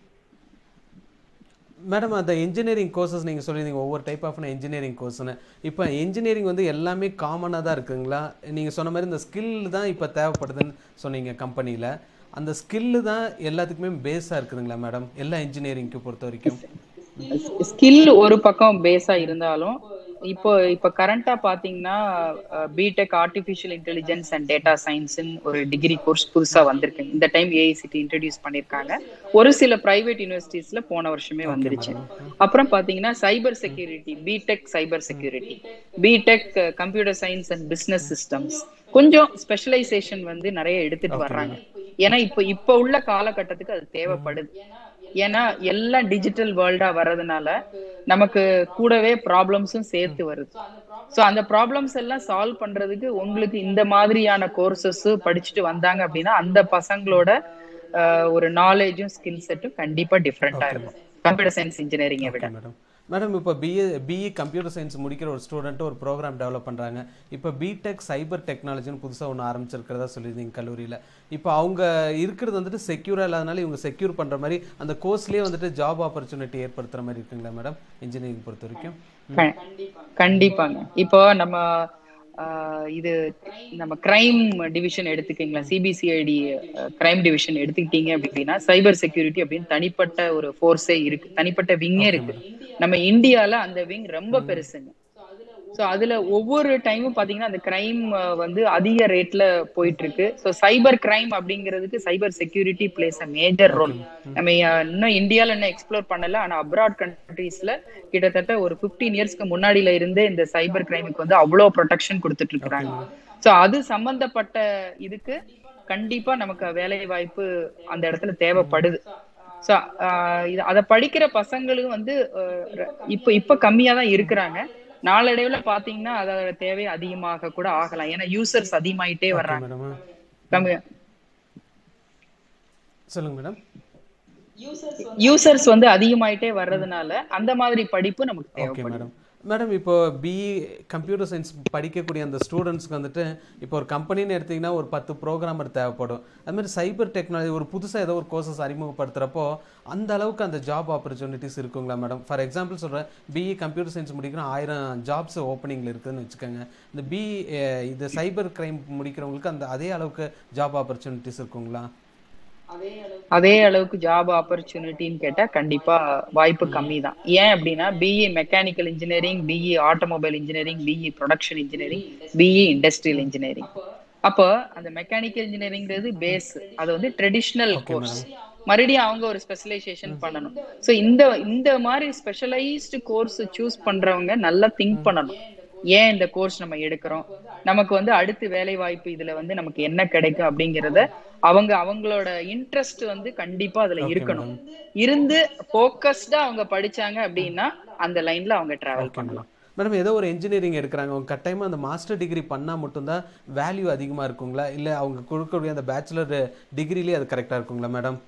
madam அந்த இன்ஜினியரிங் கோர்சஸ் நீங்கள் சொல்லியிருந்தீங்க ஒவ்வொரு டைப் ஆஃப் இன்ஜினியரிங் கோர்ஸ்னு இப்போ இன்ஜினியரிங் வந்து எல்லாமே காமனாக தான் இருக்குங்களா நீங்கள் சொன்ன மாதிரி இந்த ஸ்கில் தான் இப்போ தேவைப்படுதுன்னு சொன்னீங்க கம்பெனியில் அந்த ஸ்கில்லு தான் எல்லாத்துக்குமே பேஸாக இருக்குதுங்களா மேடம் எல்லா இன்ஜினியரிங்க்கு பொறுத்த வரைக்கும் ஸ்கில் ஒரு பக்கம் பேஸா இருந்தாலும் இப்போ இப்போ கரண்டா பாத்தீங்கன்னா BTech artificial intelligence and data science ஒரு டிகிரி கோர்ஸ் புதுசா வந்திருக்கு இந்த டைம் ஏஐசிடி இன்ட்ரடியூஸ் பண்ணிருக்காங்க ஒரு சில பிரைவேட் யூனிவர்சிட்டிஸ்ல போன வருஷமே வந்துருச்சு அப்புறம் பாத்தீங்கன்னா cyber security BTech cyber security BTech computer science and business systems கொஞ்சம் ஸ்பெஷலைசேஷன் வந்து நிறைய எடுத்துட்டு வர்றாங்க ஏன்னா இப்போ இப்போ உள்ள காலகட்டத்துக்கு அது தேவைப்படுது ஏன்னா எல்லாம் டிஜிட்டல் வேர்ல்டா வர்றதுனால நமக்கு கூடவே ப்ராப்ளம்ஸும் சேர்த்து வருது சோ அந்த ப்ராப்ளம்ஸ் எல்லாம் சால்வ் பண்றதுக்கு உங்களுக்கு இந்த மாதிரியான கோர்சஸ் படிச்சுட்டு வந்தாங்க அப்படின்னா அந்த பசங்களோட ஆஹ், ஒரு நாலேஜும் ஸ்கில் செட்டும் கண்டிப்பா டிஃப்ரெண்டா இருக்கும் கம்ப்யூட்டர் சயின்ஸ் இன்ஜினியரிங்கை விட மேடம் மேடம் இப்போ பிஏ பிஇ கம்ப்யூட்டர் சயின்ஸ் முடிக்கிற ஒரு ஸ்டூடெண்ட் ஒரு ப்ரோக்ராம் டெவலப் பண்ணுறாங்க இப்போ பிடெக் சைபர் டெக்னாலஜின்னு புதுசாக ஒன்று ஆரம்பிச்சிருக்கிறதா சொல்லியிருந்தீங்க கல்லூரியில் இப்போ அவங்க இருக்கிறது வந்துட்டு செக்யூராக இல்லாதனால இவங்க செக்யூர் பண்ணுற மாதிரி அந்த கோர்ஸ்லேயே வந்துட்டு ஜாப் ஆப்பர்ச்சுனிட்டி ஏற்படுத்துகிற மாதிரி இருக்குங்களா மேடம் இன்ஜினியரிங் பொறுத்த வரைக்கும் க- கண்டிப்பாங்க இப்போ நம்ம ஆஹ் இது நம்ம கிரைம் டிவிஷன் எடுத்துக்கிங்களா சிபிசிஐடி கிரைம் டிவிஷன் எடுத்துக்கிட்டீங்க அப்படின்னா சைபர் செக்யூரிட்டி அப்படின்னு தனிப்பட்ட ஒரு ஃபோர்ஸே இருக்கு தனிப்பட்ட விங்கே இருக்கு நம்ம இந்தியால அந்த விங் ரொம்ப பெருசுங்க சோ அதுல ஒவ்வொரு டைமும் பாத்தீங்கன்னா அந்த கிரைம் வந்து அதிக ரேட்ல போயிட்டு இருக்கு சோ சைபர் கிரைம் அப்படிங்கிறதுக்கு cyber security plays a major role நம்ம அஹ், இன்னும் இந்தியால இன்னும் எக்ஸ்ப்ளோர் பண்ணல ஆனா அப்ராட் கண்ட்ரீஸ்ல கிட்டத்தட்ட ஒரு 15 இயர்ஸ்க்கு முன்னாடில இருந்தே இந்த சைபர் கிரைமுக்கு வந்து அவ்வளவு ப்ரொடெக்ஷன் கொடுத்துட்டு இருக்காங்க சோ அது சம்பந்தப்பட்ட இதுக்கு கண்டிப்பா நமக்கு வேலை வாய்ப்பு அந்த இடத்துல தேவைப்படுது சோ இது அதை படிக்கிற பசங்களும் வந்து அஹ், ர- இப்ப இப்ப கம்மியா தான் இருக்கிறாங்க நாளடைவுல பாத்தீங்கன்னா அதோட தேவை அதிகமாக கூட ஆகலாம் ஏன்னா யூசர்ஸ் அதிகமாயிட்டே வர்றாங்க மேடம் கம்மி சொல்லுங்க மேடம் யூசர்ஸ் வந்து அதிகமாயிட்டே வர்றதுனால அந்த மாதிரி படிப்பு நமக்கு ஓகே தேவைப்படும் மேடம் மேடம் இப்போ பிஇ கம்ப்யூட்டர் சயின்ஸ் படிக்கக்கூடிய அந்த ஸ்டூடெண்ட்ஸ்க்கு வந்துட்டு இப்போ ஒரு கம்பெனின்னு எடுத்தீங்கன்னா ஒரு பத்து ப்ரோக்ராமர் தேவைப்படும் அது மாதிரி சைபர் டெக்னாலஜி ஒரு புதுசாக ஏதோ ஒரு கோர்சஸ் அறிமுகப்படுத்துகிறப்போ அந்த அளவுக்கு அந்த ஜாப் ஆப்பர்ச்சுனிட்டிஸ் இருக்குங்களா மேடம் ஃபார் எக்ஸாம்பிள் சொல்கிறேன் பிஇ கம்ப்யூட்டர் சயின்ஸ் முடிக்கிறோம் ஆயிரம் ஜாப்ஸ் ஓப்பனிங்கில் இருக்குதுன்னு வச்சுக்கோங்க இந்த பிஇ இது சைபர் கிரைம் முடிக்கிறவங்களுக்கு அந்த அதே அளவுக்கு ஜாப் ஆப்பர்ச்சுனிட்டிஸ் இருக்குங்களா அதே அளவுக்கு ஜாப் ஆப்பர்ச்சுனிட்டின்னு கேட்டா கண்டிப்பா வாய்ப்பு கம்மி தான் ஏன் அப்படின்னா BE mechanical engineering BE automobile engineering BE production engineering BE industrial engineering அப்போ அந்த மெக்கானிக்கல் இன்ஜினியரிங்கிறது பேஸ் அது வந்து ட்ரெடிஷ்னல் கோர்ஸ் மறுபடியும் அவங்க ஒரு ஸ்பெஷலைசேஷன் பண்ணணும் சோ இந்த இந்த மாதிரி ஸ்பெஷலைஸ்டு கோர்ஸ் சூஸ் பண்றவங்க நல்லா திங்க் பண்ணணும் ஏன் இந்த கோர்ஸ் நம்ம எடுக்கிறோம் நமக்கு வந்து அடுத்து வேலை வாய்ப்பு இதுல வந்து நமக்கு என்ன கிடைக்கும் அப்படிங்கறத அவங்க அவங்களோட இன்ட்ரெஸ்ட் வந்து கண்டிப்பா அதுல இருக்கணும் இருந்து போக்கஸ்டா அவங்க படிச்சாங்க அப்படின்னா அந்த லைன்ல அவங்க டிராவல் பண்ணலாம் மேடம் ஏதோ ஒரு இன்ஜினியரிங் எடுக்கிறாங்க அவங்க கட்டாயமாக அந்த மாஸ்டர் டிகிரி பண்ணால் மட்டும்தான் வேல்யூ அதிகமாக இருக்குங்களா இல்லை அவங்க கொடுக்கக்கூடிய அந்த பேச்சுலர் டிகிரிலேயே அது கரெக்டாக இருக்குங்களா மேடம்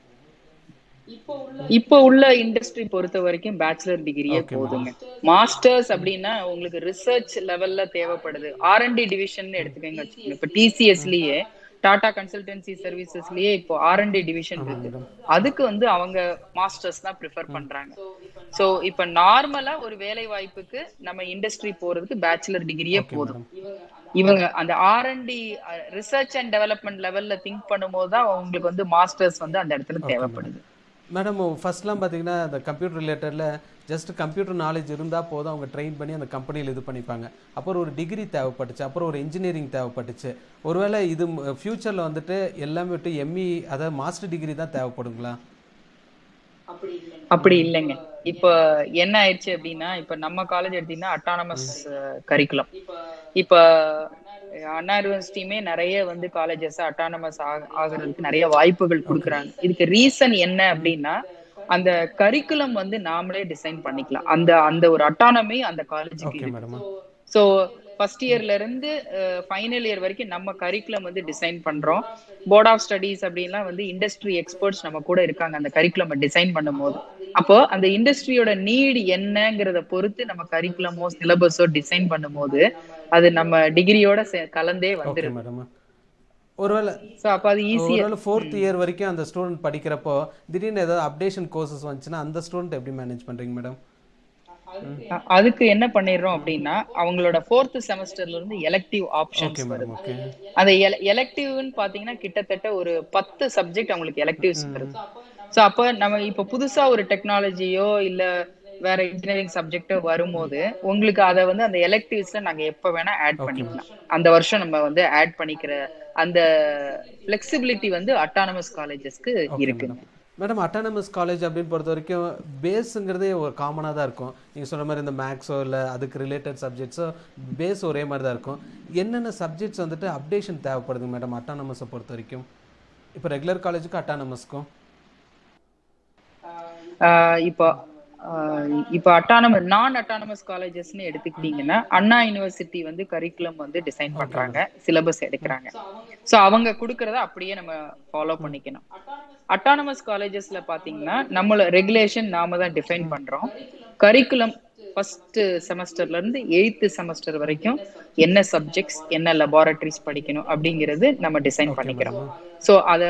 இப்போ உள்ள இண்டஸ்ட்ரி பொறுத்த வரைக்கும் பேச்சுலர் டிகிரியே போதுங்க மாஸ்டர்ஸ் அப்படின்னா உங்களுக்கு ரிசர்ச் லெவல்ல தேவைப்படுது ஆர்என்டி டிவிஷன் எடுத்துக்கோங்க வச்சுக்கோங்க இப்ப டிசிஎஸ்லயே டாடா கன்சல்டன்சி சர்வீசஸ்லயே இப்போ ஆர்என்டி டிவிஷன் இருக்கு அதுக்கு வந்து அவங்க மாஸ்டர்ஸ் தான் ப்ரிஃபர் பண்றாங்க சோ இப்ப நார்மலா ஒரு வேலை வாய்ப்புக்கு நம்ம இண்டஸ்ட்ரி போறதுக்கு பேச்சுலர் டிகிரியே போதும் இவங்க அந்த ஆர்என்டி ரிசர்ச் அண்ட் டெவலப்மெண்ட் லெவல்ல திங்க் பண்ணும்போது தான் உங்களுக்கு வந்து மாஸ்டர்ஸ் வந்து அந்த இடத்துல தேவைப்படுது மேடம் ஃபர்ஸ்ட்லாம் பார்த்தீங்கன்னா அந்த கம்ப்யூட்டர் ரிலேட்டடில் ஜஸ்ட் கம்ப்யூட்டர் நாலேஜ் இருந்தால் போதும் அவங்க ட்ரெயின் பண்ணி அந்த கம்பெனியில் இது பண்ணிப்பாங்க அப்புறம் ஒரு டிகிரி தேவைப்பட்டுச்சு அப்புறம் ஒரு இன்ஜினியரிங் தேவைப்பட்டுச்சு ஒருவேளை இது ஃப்யூச்சரில் வந்துட்டு எல்லாமே விட்டு எம்இ அதாவது மாஸ்டர் டிகிரி தான் தேவைப்படுங்களா அப்படி இல்லைங்க இப்ப என்ன ஆயிடுச்சு அப்படின்னா இப்ப நம்ம காலேஜ் எடுத்தீங்கன்னா அட்டானமஸ் கரிக்குலம் இப்ப அண்ணா யூனிவர்சிட்டியுமே நிறைய வந்து காலேஜஸ் அட்டானமஸ் ஆகுறதுக்கு நிறைய வாய்ப்புகள் கொடுக்குறாங்க இதுக்கு ரீசன் என்ன அப்படின்னா அந்த கரிக்குலம் வந்து நாமளே டிசைன் பண்ணிக்கலாம் அந்த அந்த ஒரு அட்டானமி அந்த காலேஜுக்கு ஓகே மேடம் ஸோ ஃபர்ஸ்ட் இயர்ல இருந்து ஃபைனல் இயர் வரைக்கும் நம்ம கரிக்குலம் வந்து டிசைன் பண்றோம் போர்ட் ஆஃப் ஸ்டடீஸ் அப்படின்லாம் வந்து இண்டஸ்ட்ரி எக்ஸ்பர்ட்ஸ் நம்ம கூட இருக்காங்க அந்த கரிக்குலம் டிசைன் பண்ணும்போது அப்போ அந்த இண்டஸ்ட்ரியோட நீடு என்னங்கிறத பொறுத்து நம்ம கரிக்குலமோ சிலபஸோ டிசைன் பண்ணும்போது அது நம்ம டிகிரியோட கலந்தே ஓகே வந்துடும் மேடம் ஒருவேளை ஸோ அப்போ அது ஈஸியா ஒருவேளை ஃபோர்த் இயர் வரைக்கும் அந்த ஸ்டூடெண்ட் படிக்கிறப்போ திடீர்னு ஏதாவது அப்டேஷன் கோர்சஸ் வந்துச்சுன்னா அந்த ஸ்டூடெண்ட் எப்படி மேனேஜ் பண்ணுறீங்க மேடம் அ- அதுக்கு என்ன பண்ணிடுறோம் அப்படின்னா அவங்களோட ஃபோர்த் செமஸ்டர்ல இருந்து எலெக்டிவ் ஆப்ஷன்ஸ் ஓகே வருது மேடம் ஓகே அந்த எலெக்டிவ்னு பாத்தீங்கன்னா கிட்டத்தட்ட ஒரு பத்து சப்ஜெக்ட் அவங்களுக்கு எலெக்டிவ்ஸ் வருது சோ அப்ப நம்ம இப்ப புதுசா ஒரு டெக்னாலஜியோ இல்ல வேற இன்ஜினியரிங் சப்ஜெக்டோ வரும்போது உங்களுக்கு அதை வந்து அந்த எலெக்டிவ்ஸ்ல நாங்க எப்ப வேணா ஆட் பண்ணிக்கலாம் அந்த வருஷம் நம்ம வந்து ஆட் பண்ணிக்கிற அந்த ஃபிளெக்சிபிலிட்டி வந்து அட்டானமஸ் காலேஜஸ்க்கு இருக்கு மேடம் அட்டானமஸ் காலேஜ் அப்படின்னு பொறுத்த வரைக்கும் பேஸுங்கிறதே ஒரு காமனாக தான் இருக்கும் நீங்கள் சொன்ன மாதிரி இந்த மேக்ஸோ இல்லை அதுக்கு ரிலேட்டட் சப்ஜெக்ட்ஸோ பேஸ் ஒரே மாதிரி தான் இருக்கும் என்னென்ன சப்ஜெக்ட்ஸ் வந்துட்டு அப்டேஷன் தேவைப்படுதுங்க மேடம் அட்டானமஸை பொறுத்த வரைக்கும் இப்போ ரெகுலர் காலேஜுக்கும் அட்டானமஸ்க்கும் ஆஹ் இப்போ ஆஹ் இப்போ அட்டானமஸ் நான் அட்டானமஸ் காலேஜஸ்னு எடுத்துக்கிட்டீங்கன்னா அண்ணா யூனிவர்சிட்டி வந்து கரிக்குலம் வந்து டிசைன் பண்றாங்க சிலபஸ் எடுக்கிறாங்க சோ அவங்க கொடுக்கறத அப்படியே நம்ம ஃபாலோ பண்ணிக்கணும் அட்டானமஸ் காலேஜஸ்ல பாத்தீங்கன்னா நம்மள ரெகுலேஷன் நாம தான் டிஃபைன் பண்றோம் கரிக்குலம் ஃபர்ஸ்ட் செமஸ்டர்ல இருந்து எயித்து செமஸ்டர் வரைக்கும் என்ன சப்ஜெக்ட்ஸ் என்ன லெபார்டரிஸ் படிக்கணும் அப்படிங்கிறது நம்ம டிசைன் பண்ணிக்கிறோம் சோ அத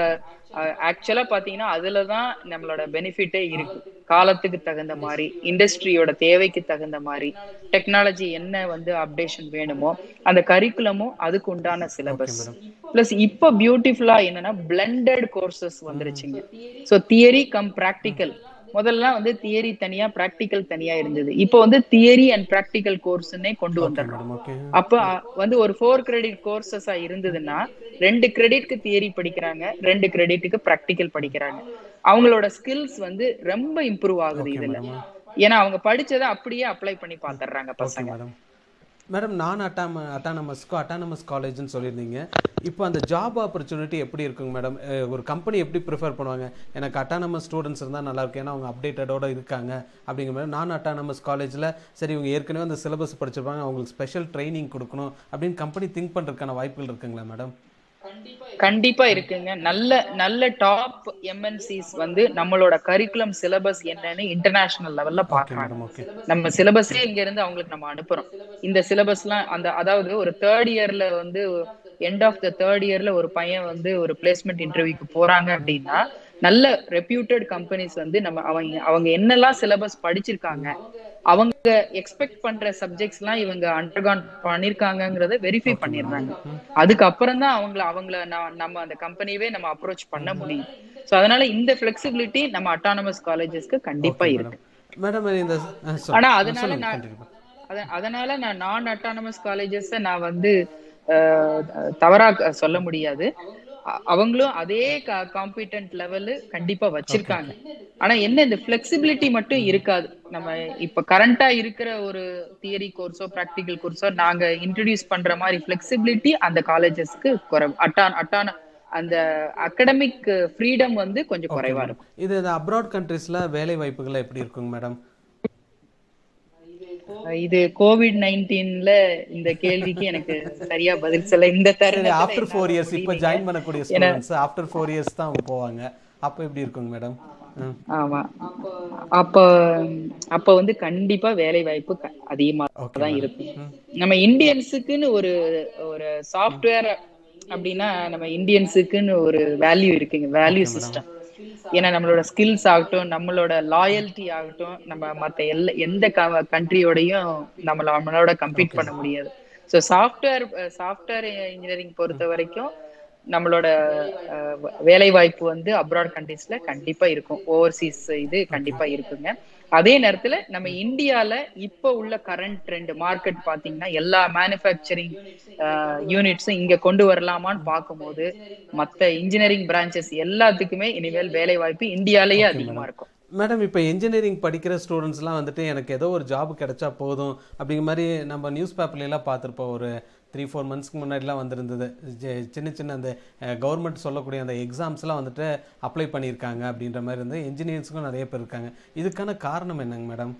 ஆக்சுவலா பாத்தீங்கன்னா அதுலதான் நம்மளோட பெனிஃபிட்டே இருக்கு காலத்துக்கு தகுந்த மாதிரி இண்டஸ்ட்ரியோட தேவைக்கு தகுந்த மாதிரி டெக்னாலஜி என்ன வந்து அப்டேஷன் வேணுமோ அந்த கரிக்குலமும் அதுக்கு உண்டான சிலபஸ் பிளஸ் இப்போ பியூட்டிஃபுல்லா என்னன்னா பிளெண்டட் கோர்சஸ் வந்துருச்சுங்க ஸோ தியரி கம் ப்ராக்டிக்கல் முதல்ல வந்து தியரி தனியா பிராக்டிக்கல் தனியா இருந்தது இப்போ வந்து தியரி அண்ட் பிராக்டிக்கல் கோர்ஸ்னே கொண்டு வந்துடுறோம் மேடம் ஓகே அப்ப அ- வந்து ஒரு ஃபோர் கிரெடிட் கோர்சஸா இருந்ததுன்னா ரெண்டு கிரெடிட்க்கு தியரி படிக்கிறாங்க ரெண்டு கிரெடிட்டுக்கு ப்ராக்டிக்கல் படிக்கிறாங்க அவங்களோட ஸ்கில்ஸ் வந்து ரொம்ப இம்ப்ரூவ் ஆகுது இதுல ஏன்னா அவங்க படிச்சதை அப்படியே அப்ளை பண்ணி பாத்துறாங்க ஓகே பசங்க மேடம் மேடம் நான் அட்டாம அட்டானமஸ்க்கு அட்டானமஸ் காலேஜ்னு சொல்லியிருந்தீங்க இப்போ அந்த ஜாப் ஆப்பர்ச்சுனிட்டி எப்படி இருக்குங்க மேடம் ஒரு கம்பெனி எப்படி ப்ரிஃபர் பண்ணுவாங்க எனக்கு அட்டானமஸ் ஸ்டூடெண்ட்ஸ் இருந்தால் நல்லா இருக்கும் ஏன்னா அவங்க அப்டேட்டடோட இருக்காங்க அப்படிங்கிற மாதிரி நான் அட்டானமஸ் காலேஜில் சரி இவங்க ஏற்கனவே அந்த சிலபஸ் படிச்சிருப்பாங்க அவங்களுக்கு ஸ்பெஷல் ட்ரைனிங் கொடுக்கணும் அப்படின்னு கம்பெனி திங்க் பண்ணுறதுக்கான வாய்ப்புகள் இருக்குங்களா மேடம் கண்டிப்பா இருக்குங்க நல்ல நல்ல டாப் எம்என்சிஸ் வந்து நம்மளோட கரிக்குலம் சிலபஸ் என்னன்னு இன்டர்நேஷனல் லெவல்ல பாக்குறாங்க மேடம் ஓகே நம்ம சிலபஸே இங்க இருந்து அவங்களுக்கு நம்ம அனுப்புறோம் இந்த சிலபஸ்லாம் அந்த அதாவது ஒரு தேர்ட் இயர்ல வந்து எண்ட் ஆஃப் த தேர்ட் இயர்ல ஒரு பையன் வந்து ஒரு பிளேஸ்மெண்ட் இன்டர்வியூக்கு போறாங்க அப்படின்னா நல்ல ரெப்யூட்டட் கம்பெனிஸ் வந்து நம்ம அவங்க அவங்க என்னெல்லாம் சிலபஸ் படிச்சிருக்காங்க அவங்க எக்ஸ்பெக்ட் பண்ற சப்ஜெக்ட்ஸ் எல்லாம் இவங்க அண்டர்கான் பண்ணிருக்காங்கங்கறத வெரிஃபை பண்ணிடுறாங்க அதுக்கப்புறம் தான் அவங்கள அவங்கள நா- நம்ம அந்த கம்பெனியவே நம்ம அப்ரோச் பண்ண முடியும் சோ அதனால இந்த ஃபிளெக்சிபிலிட்டி நம்ம அட்டானமஸ் காலேஜஸ்க்கு கண்டிப்பா இருக்கு மேடம் இந்த ஆ, சொல்- ஆனா ஆ, அதனால சொல்லுங்க, நான் continue பண்ணுங்க. அத- அதனால நான் நான் அட்டானமஸ் காலேஜஸ் நான் வந்து அஹ், தவறா க- சொல்ல முடியாது அ- அவங்களும் அதே காம்பிடன்ட் லெவலு கண்டிப்பா வச்சிருக்காங்க ஆனா என்ன இந்த ஃபிளெக்சிபிலிட்டி மட்டும் இருக்காது நம்ம இப்ப கரண்டா இருக்கிற ஒரு தியரி கோர்ஸோ பிராக்டிக்கல் கோர்ஸோ நாங்க இன்ட்ரடியூஸ் பண்ற மாதிரி ஃபிளெக்சிபிலிட்டி அந்த காலேஜஸ்க்கு குறை அட்டான் அட்டான அந்த அகடமிக் ஃப்ரீடம் வந்து கொஞ்சம் குறைவா இருக்கும் இது இந்த அப்ராட் கண்ட்ரீஸ்ல வேலை வாய்ப்புகள் எப்படி இருக்குங்க மேடம் இது கோவிட் நைன்டீன்ல இந்த கேள்விக்கு எனக்கு சரியா பதில் சொல்ல இந்த சரி தருணத்துல ஆஃப்டர் ஃபோர் இயர்ஸ் இப்போ முடியலைங்க. ஜாயின் பண்ணக்கூடிய ஸ்டூடெண்ட்ஸ் ஆஃப்டர் ஃபோர் இயர்ஸ் தான் அவங்க போவாங்க அப்போ எப்படி இருக்குங்க மேடம் ஆமா அப்ப அப்ப வந்து கண்டிப்பா வேலை வாய்ப்பு க- அதிகமா Okay, தான் madam. இருக்கும் நம்ம இந்தியன்ஸுக்குன்னு ஒரு ஒரு சாஃப்ட்வேர் அப்படின்னா நம்ம இந்தியன்ஸுக்குன்னு ஒரு வேல்யூ இருக்குங்க வேல்யூ சிஸ்டம் ஏன்னா நம்மளோட ஸ்கில்ஸ் ஆகட்டும் நம்மளோட லாயல்ட்டி ஆகட்டும் நம்ம மத்த எல்லா எந்த கண்ட்ரியோடையும் நம்மள நம்மளோட கம்பீட் பண்ண முடியாது ஸோ சாஃப்ட்வேர் சாஃப்ட்வேர் இன்ஜினியரிங் பொறுத்த வரைக்கும் நம்மளோட அஹ், வ- வேலை வாய்ப்பு வந்து அப்ராட் கண்ட்ரீஸ்ல கண்டிப்பா இருக்கும் ஓவர்சீஸ் இது கண்டிப்பா இருக்குங்க அதே நேரத்துல நம்ம இந்தியால இப்ப உள்ள கரண்ட் ட்ரெண்ட் மார்க்கெட் பாத்தீங்கன்னா எல்லா மேனுஃபேக்சரிங் யூனிட்ஸும் இங்க கொண்டு வரலாமான்னு பார்க்கும்போது மத்த இன்ஜினியரிங் பிரான்ச்சஸ் எல்லாத்துக்குமே இனிமேல் வேலை வாய்ப்பு இந்தியாலயே அதிகமா இருக்கும் மேடம் இப்போ இன்ஜினியரிங் படிக்கிற ஸ்டூடெண்ட்ஸ்லாம் வந்துட்டு எனக்கு ஏதோ ஒரு ஜாப் கிடைச்சா போதும் அப்படிங்கிற மாதிரி நம்ம நியூஸ் பேப்பர்லாம் பார்த்துருப்போம் ஒரு த்ரீ ஃபோர் மந்த்ஸ்க்கு முன்னாடிலாம் வந்திருந்தது ஜெ- சின்ன சின்ன அந்த கவர்மெண்ட் சொல்லக்கூடிய அந்த எக்ஸாம்ஸ்லாம் வந்துட்டு அப்ளை பண்ணியிருக்காங்க அப்படின்ற மாதிரி இருந்து இன்ஜினியர்ஸுக்கும் நிறைய பேர் இருக்காங்க இதுக்கான காரணம் என்னங்க மேடம்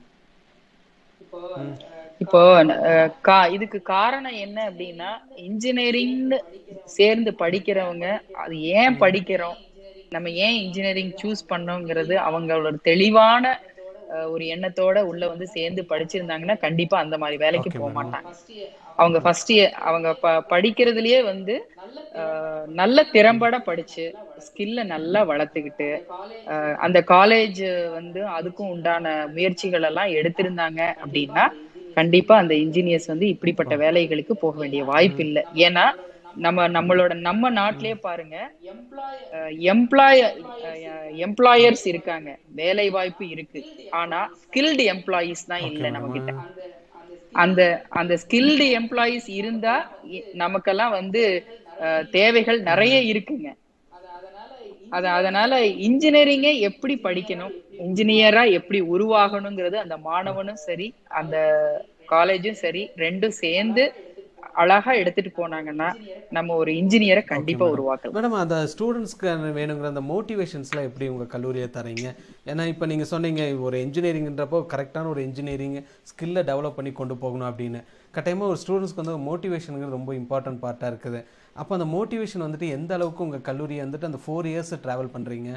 இப்போ அஹ், கா இதுக்கு காரணம் என்ன அப்படின்னா இன்ஜினியரிங் சேர்ந்து படிக்கிறவங்க அது ஏன் படிக்கிறோம் நம்ம ஏன் இன்ஜினியரிங் சூஸ் பண்ணோங்கிறது அவங்களோட தெளிவான அஹ், ஒரு எண்ணத்தோட உள்ள வந்து சேர்ந்து படிச்சிருந்தாங்கன்னா கண்டிப்பா அந்த மாதிரி வேலைக்கு போக மாட்டாங்க அவங்க ஃபர்ஸ்ட் அவங்க ப- படிக்கிறதுலயே வந்து அஹ், நல்ல திறம்பட படிச்சு ஸ்கில்ல நல்லா வளர்த்துக்கிட்டு அஹ், அந்த காலேஜ் வந்து அதுக்கும் உண்டான முயற்சிகள் எல்லாம் எடுத்திருந்தாங்க அப்படின்னா கண்டிப்பா அந்த இன்ஜினியர்ஸ் வந்து இப்படிப்பட்ட வேலைகளுக்கு போக வேண்டிய வாய்ப்பு இல்லை ஏன்னா நம்ம நம்மளோட நம்ம நாட்டிலேயே பாருங்க எம்ப்ளாய எம்ப்ளாயர்ஸ் இருக்காங்க வேலை வாய்ப்பு இருக்கு ஆனா ஸ்கில்டு எம்ப்ளாயீஸ் தான் இல்லை நம்ம கிட்ட அந்த அந்த ஸ்கில்டு எம்ப்ளாயீஸ் இருந்தா இ- நமக்கெல்லாம் வந்து அஹ், தேவைகள் நிறைய இருக்குங்க அது அதனால இன்ஜினியரிங்கை எப்படி படிக்கணும் இன்ஜினியரா எப்படி உருவாகணுங்கிறது அந்த மாணவனும் சரி அந்த காலேஜும் சரி ரெண்டும் சேர்ந்து அழகா எடுத்துட்டு போனாங்கன்னா நம்ம ஒரு இன்ஜினியரை கண்டிப்பா உருவாக்கலாம் மேடம் அந்த ஸ்டூடெண்ட்ஸ்க்கு வேணுங்கிற அந்த மோட்டிவேஷன்ஸ்லாம் எப்படி உங்கள் கல்லூரியை தரீங்க ஏன்னா இப்போ நீங்கள் சொன்னீங்க ஒரு இன்ஜினியரிங்ன்றப்போ கரெக்டான ஒரு இன்ஜினியரிங் ஸ்கில்லை டெவலப் பண்ணி கொண்டு போகணும் அப்படின்னு கட்டாயமாக ஒரு ஸ்டூடெண்ட்ஸ்க்கு வந்து மோட்டிவேஷனுங்கிறது ரொம்ப இம்பார்ட்டன்ட் பார்ட்டாக இருக்குது அப்போ அந்த மோட்டிவேஷன் வந்துட்டு எந்த அளவுக்கு உங்கள் கல்லூரியை வந்துட்டு அந்த ஃபோர் இயர்ஸ் ட்ராவல் பண்ணுறீங்க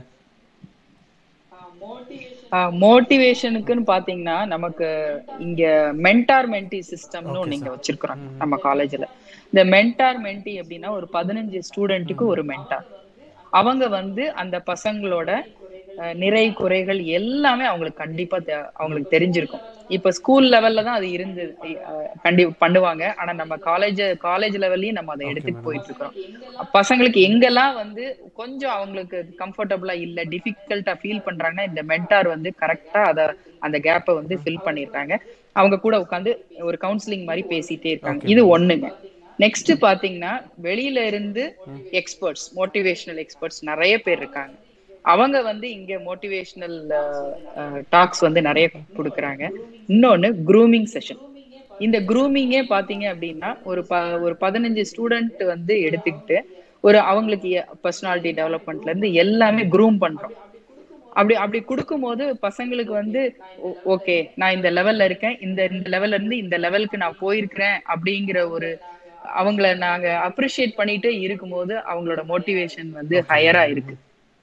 மோட்டிவேஷனுக்குன்னு பாத்தீங்கன்னா நமக்கு இங்க மென்டார் மென்டி சிஸ்டம்னு ஒண்ணு இங்க வச்சிருக்கிறோம் நம்ம காலேஜ்ல இந்த மென்டார் மென்டி அப்படின்னா ஒரு பதினஞ்சு ஸ்டூடெண்ட்டுக்கு ஒரு மென்டார் அவங்க வந்து அந்த பசங்களோட அஹ், நிறை குறைகள் எல்லாமே அவங்களுக்கு கண்டிப்பா தெ- அவங்களுக்கு தெரிஞ்சிருக்கும் இப்ப ஸ்கூல் லெவல்ல தான் அது இருந்து அஹ், கண்டி பண்ணுவாங்க ஆனா நம்ம காலேஜ் காலேஜ் லெவல்லயும் நம்ம அதை எடுத்துட்டு போயிட்டு இருக்கிறோம் பசங்களுக்கு எங்கெல்லாம் வந்து கொஞ்சம் அவங்களுக்கு கம்ஃபர்டபுளா இல்ல டிஃபிகல்ட்டா ஃபீல் பண்றாங்கன்னா இந்த மென்டார் வந்து கரெக்டா அத அந்த கேப்பை வந்து ஃபில் பண்ணிருக்காங்க அவங்க கூட உட்காந்து ஒரு கவுன்சிலிங் மாதிரி பேசிட்டே இருக்காங்க இது ஒண்ணுங்க நெக்ஸ்ட் பாத்தீங்கன்னா வெளியில இருந்து எக்ஸ்பர்ட்ஸ் மோட்டிவேஷனல் எக்ஸ்பர்ட்ஸ் நிறைய பேர் இருக்காங்க அவங்க வந்து இங்க மோட்டிவேஷனல் டாக்ஸ் வந்து நிறைய கொடுக்குறாங்க இன்னொன்னு க்ரூமிங் செஷன் இந்த க்ரூமிங்கே பாத்தீங்க அப்படின்னா ஒரு ப ஒரு பதினஞ்சு ஸ்டூடெண்ட் வந்து எடுத்துக்கிட்டு ஒரு அவங்களுக்கு பர்சனாலிட்டி டெவலப்மெண்ட்ல இருந்து எல்லாமே க்ரூம் பண்றோம் அப்படி அப்படி கொடுக்கும்போது பசங்களுக்கு வந்து ஓகே நான் இந்த லெவல்ல இருக்கேன் இந்த இந்த லெவல்ல இருந்து இந்த லெவலுக்கு நான் போயிருக்கிறேன் அப்படிங்கிற ஒரு அவங்கள நாங்க அப்ரிஷியேட் பண்ணிட்டு இருக்கும்போது அவங்களோட மோட்டிவேஷன் வந்து ஹையரா இருக்கு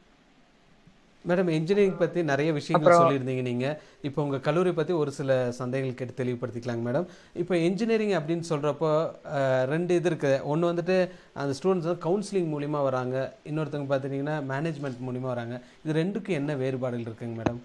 மேடம் இன்ஜினியரிங் பற்றி நிறைய விஷயங்கள் சொல்லியிருந்தீங்க நீங்கள் இப்போ உங்கள் கல்லூரி பற்றி ஒரு சில சந்தேகங்கள் கேட்டு தெளிவுபடுத்திக்கலாங்க மேடம் இப்போ இன்ஜினியரிங் அப்படின்னு சொல்கிறப்போ ரெண்டு இது இருக்குது ஒன்று வந்துட்டு அந்த ஸ்டூடெண்ட்ஸ் வந்து கவுன்சிலிங் மூலிமா வராங்க இன்னொருத்தவங்க பார்த்துட்டிங்கன்னா மேனேஜ்மெண்ட் மூலிமா வராங்க இது ரெண்டுக்கும் என்ன வேறுபாடுகள் இருக்குங்க மேடம்